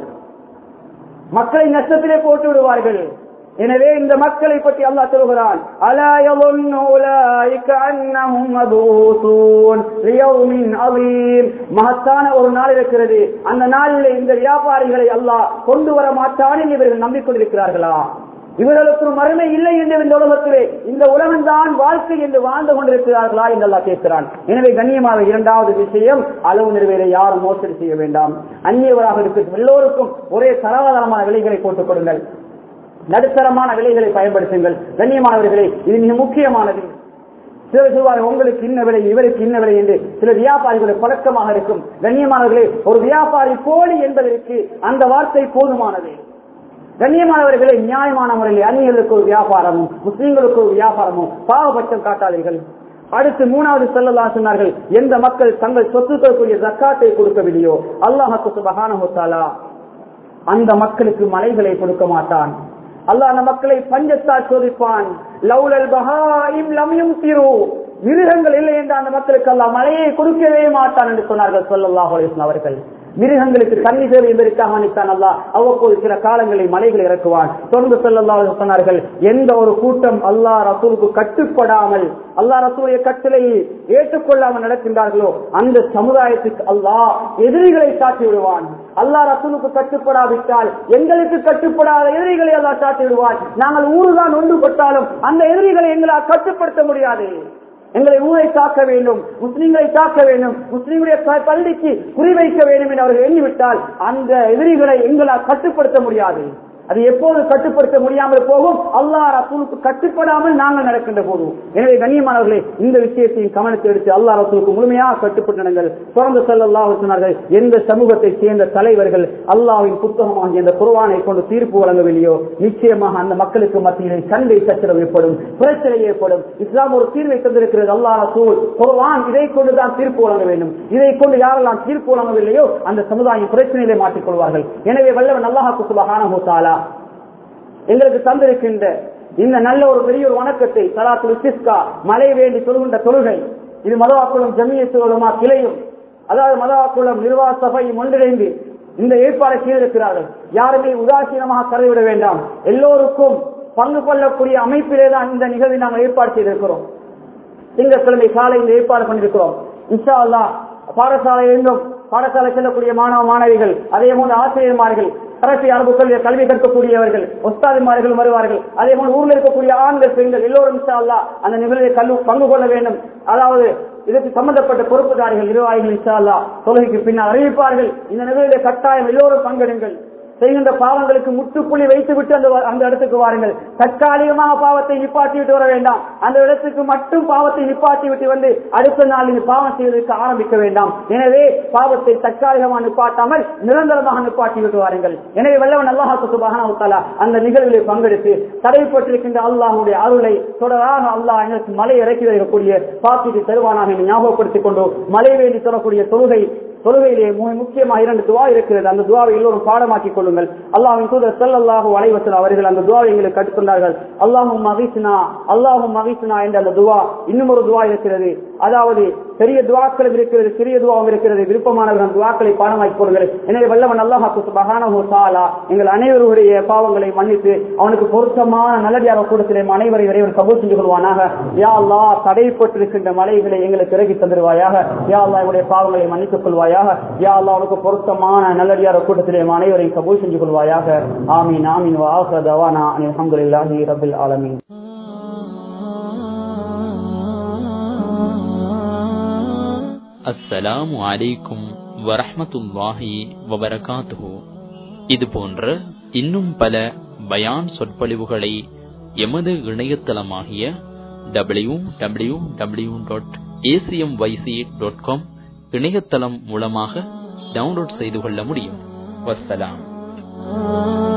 மக்களை நஷ்டத்திலே போட்டு விடுவார்கள் எனவே இந்த மக்களை பற்றி அல்லாஹ் சொல்கிறான் அலா யظن أولئك أنهم مبعوثون ليوم عظيم மகத்தான ஒரு நாள் இருக்கிறது அந்த நாளில் இந்த வியாபாரிகளை அல்லாஹ் கொண்டு வர மாட்டான் என்று இவர்கள் நம்பிக்கொண்டிருக்கிறார்களா இவர்களுக்கு ஒரு மறுமை இல்லை என்று இந்த உலகத்திலே இந்த உலகம்தான் வாழ்க்கை என்று வாழ்ந்து கொண்டிருக்கிறார்களா என்று அல்லாஹ் கேட்கிறான் எனவே கண்ணியமாக இரண்டாவது விஷயம் அளவு நிறுவையில யாரும் மோசடி செய்ய வேண்டாம் அந்நியவராக இருக்கட்டும் எல்லோருக்கும் ஒரே தரவாதரமான விலைகளை போட்டுக் கொடுங்கள் நடுத்தரமான விலைகளை பயன்படுத்துங்கள் கண்ணியமானவர்களே இது மிக முக்கியமானது சிலர் சொல்வார்கள் உங்களுக்கு இன்ன விலை இவருக்கு இன்ன விலை என்று சில வியாபாரிகளுடைய பழக்கமாக இருக்கும் கண்ணியமானவர்களே ஒரு வியாபாரி போலி என்பதற்கு அந்த வார்த்தை போதுமானது கண்ணியமானவர்களை நியாயமான முறையில் அந்நியர்களுக்கு ஒரு வியாபாரமும் முஸ்லீம்களுக்கு ஒரு வியாபாரமும் பாவபட்சம் காட்டாதீர்கள் அடுத்து மூணாவது செல்லல்லா சொன்னார்கள் எந்த மக்கள் தங்கள் சொத்துக்களுக்குரிய ஜக்காத்தை கொடுக்கவில்லையோ அல்லாஹு சுபஹானஹு தஆலா அந்த மக்களுக்கு மலைகளை கொடுக்க மாட்டான் அல்லாஹ் அந்த மக்களை பஞ்சத்தால் சோதிப்பான் லவ்லல் பஹாயிம் லம் யும்திரு மிருகங்கள் இல்லை என்று அந்த மக்களுக்கு அல்லாஹ் மலையை கொடுக்கவே மாட்டான் என்று சொன்னார்கள் ஸல்லல்லாஹு அலைஹி வஸல்லம் அவர்கள் மிருகங்களுக்கு தண்ணி தேவை என்பதற்காக நினைத்தான் அல்லாஹ் அவ்வப்போது சில காலங்களில் மலைகளை இறக்குவான் தொடர்ந்து செல்லல்லா சொன்னார்கள் எந்த ஒரு கூட்டம் அல்லாஹ் ரசூலுக்கு கட்டுப்படாமல் அல்லாஹ் ரசூலுடைய கட்டளையை ஏற்றுக்கொள்ளாமல் நடக்கின்றார்களோ அந்த சமுதாயத்துக்கு அல்லாஹ் எதிரிகளை சாட்டி விடுவான் அல்லாஹ் ரசூலுக்கு கட்டுப்படாவிட்டால் எங்களுக்கு கட்டுப்படாத எதிரிகளை அல்லாஹ் சாட்டி விடுவான் நாங்கள் ஊருதான் ஒன்றுபட்டாலும் அந்த எதிரிகளை எங்களால் கட்டுப்படுத்த முடியாது எங்களை ஊரை காக்க வேண்டும் முஸ்லிம்களை காக்க வேண்டும் முஸ்லிம்களுடைய ப- பள்ளிக்கு குறிவைக்க வேண்டும் என்று அவர்கள் எண்ணிவிட்டால் அந்த எதிரிகளை எங்களால் கட்டுப்படுத்த முடியாது அது எப்போது கட்டுப்படுத்த முடியாமல் போகும் அல்லாஹ் ரசூலுக்கு கட்டுப்படாமல் நாங்கள் நடக்கின்ற போது எனவே கண்ணியமானவர்களே இந்த விஷயத்தையும் கவனத்தை எடுத்து அல்லாஹ் ரசூலுக்கு முழுமையாக கட்டுப்பட்டு நடங்கள் தொடர்ந்து செல்ல அல்லாஹ் சொன்னார்கள் எந்த சமூகத்தை சேர்ந்த தலைவர்கள் அல்லாஹ்வின் புத்தகமாகிய அந்த குர்ஆனை கொண்டு தீர்ப்பு வழங்கவில்லையோ நிச்சயமாக அந்த மக்களுக்கு மத்தியிலே சண்டை சச்சரவு ஏற்படும் பிரச்சனை ஏற்படும் இஸ்லாம் ஒரு தீர்வை தந்திருக்கிறது அல்லாஹ் ரசூல் குர்ஆன் இதை கொண்டுதான் தீர்ப்பு வழங்க வேண்டும் இதை கொண்டு யாரெல்லாம் தீர்ப்பு வழங்கவில்லையோ அந்த சமுதாயம் பிரச்சனையிலே மாட்டிக்கொள்வார்கள் எனவே வல்லவன் அல்லாஹாக்கு சுபஹானஹு தஆலா எங்களுக்கு தந்திருக்கின்ற இந்த நல்ல ஒரு பெரிய ஒரு வணக்கத்தை சலாத்துல் இஸ்திஸ்கா மழை வேண்டி சொல்கின்ற தொழுகை இது மதவாக்குளம் ஜமியத்துவமா கிளையும் அதாவது மதவாக்குளம் நிர்வாக சபையும் ஒன்றிணைந்து இந்த ஏற்பாடை செய்திருக்கிறார்கள் யாருமே உதாசீனமாக கருதிவிட வேண்டாம் எல்லோருக்கும் பங்கு கொள்ளக்கூடிய அமைப்பிலே தான் இந்த நிகழ்வை நாங்கள் ஏற்பாடு செய்திருக்கிறோம் திங்கட்கிழமை காலை இந்த ஏற்பாடு பண்ணிருக்கிறோம் இன்ஷா அல்லாஹ் பாடசாலை இருந்தும் பாடசாலை செல்லக்கூடிய மாணவ மாணவிகள் அதே போன்று ஆசிரியர்மார்கள் கடைசி அரபுக்கள் கல்வி கற்கக்கூடியவர்கள் ஒஸ்தாதிமார்கள் வருவார்கள் அதே போன்று ஊரில் இருக்கக்கூடிய ஆண்கள் பெண்கள் எல்லோரும் இன்ஷா அல்லாஹ் அந்த நிகழ்வில் கல்லு பங்கு கொள்ள வேண்டும் அதாவது இதற்கு சம்பந்தப்பட்ட பொறுப்புதாரிகள் நிர்வாகிகள் இன்ஷா அல்லாஹ் தொழுகைக்கு பின்னால் அறிவிப்பார்கள் இந்த நிகழ்வில் கட்டாயம் எல்லோரும் பங்கெடுங்கள் செய்கின்ற பாவங்களுக்கு முற்றுப்புள்ளி வைத்துவிட்டு அந்த அந்த இடத்துக்கு வாருங்கள் தற்காலிகமாக பாவத்தை நிப்பாட்டி விட்டு வர வேண்டாம் அந்த இடத்துக்கு மட்டும் பாவத்தை நிப்பாட்டி விட்டு வந்து அடுத்த நாள் இந்த பாவம் செய்வதற்கு ஆரம்பிக்க வேண்டாம் எனவே பாவத்தை தற்காலிகமாக நிப்பாட்டாமல் நிரந்தரமாக நிப்பாட்டி விட்டு வாருங்கள் எனவே வல்லவன் அல்லாஹாக்கு சுபகான அந்த நிகழ்வில் பங்கெடுத்து தடைப்பட்டிருக்கின்ற அல்லாஹுடைய அருளை தொடராக அல்லாஹ் எங்களுக்கு மலை இறக்கி வைக்கக்கூடிய பாக்கிட்டு தருவானாக என்று ஞாபகப்படுத்திக் கொண்டு மலை வேண்டி சொல்லக்கூடிய தொழுகை தொழுகையிலே மிக முக்கியமாக இரண்டு துவா இருக்கிறது அந்த துவாவை எல்லோரும் பாடமாக்கிக் கொள்ளுங்கள் அல்லாஹின் தூதர் செல்லல்லாஹு அலைவசல் அவர்கள் அந்த துவாவை எங்களுக்கு கற்றுக்கொண்டார்கள் அல்லாஹும் மகிஸ்னா அல்லாஹும் மகிஸ்னா என்ற அந்த துவா இன்னும் ஒரு துவா இருக்கிறது அதாவது பெரிய துவாக்களும் இருக்கிறது சிறிய துவாவும் இருக்கிறது விருப்பமானவர்கள் அந்த துவாக்களை பாடமாக்கிக் கொள்ளுங்கள் எனவே வல்லவன் அல்லாஹாக்கு சுபஹானஹு தஆலா எங்கள் அனைவருடைய பாவங்களை மன்னித்து அவனுக்கு பொருத்தமான நல்லடியாக கூடத்திலே அனைவரை இறைவன் கபூல் செஞ்சு கொள்வானாக யா அல்லாஹ் தடைப்பட்டிருக்கின்ற மலைகளை எங்களுக்கு இறக்கி தந்துடுவாயாக யா அல்லாஹ் எங்களுடைய பாவங்களை மன்னித்துக் கொள்வாயாக யா அல்லாஹ் அவனுக்கு பொருத்தமான நல்லடியார கூட்டத்திலே அனைவரையும் கபூல் செஞ்சு கொள்வாயாக ஆமீன் ஆமீன் வாஹ தவானா அல்ஹம்துலில்லாஹி ரப்பில் ஆலமீன் அஸ்ஸலாமு அலைக்கும் வரஹ்மத்துல்லாஹி வபரகாத்துஹு இது போன்ற இன்னும் பல பயான் சொற்பொழிவுகளை எமது இணையதளமாகிய W W W dot ACM YC dot com இணையதளம் மூலமாக டவுன்லோட் செய்து கொள்ள முடியும் வஸ்ஸலாம்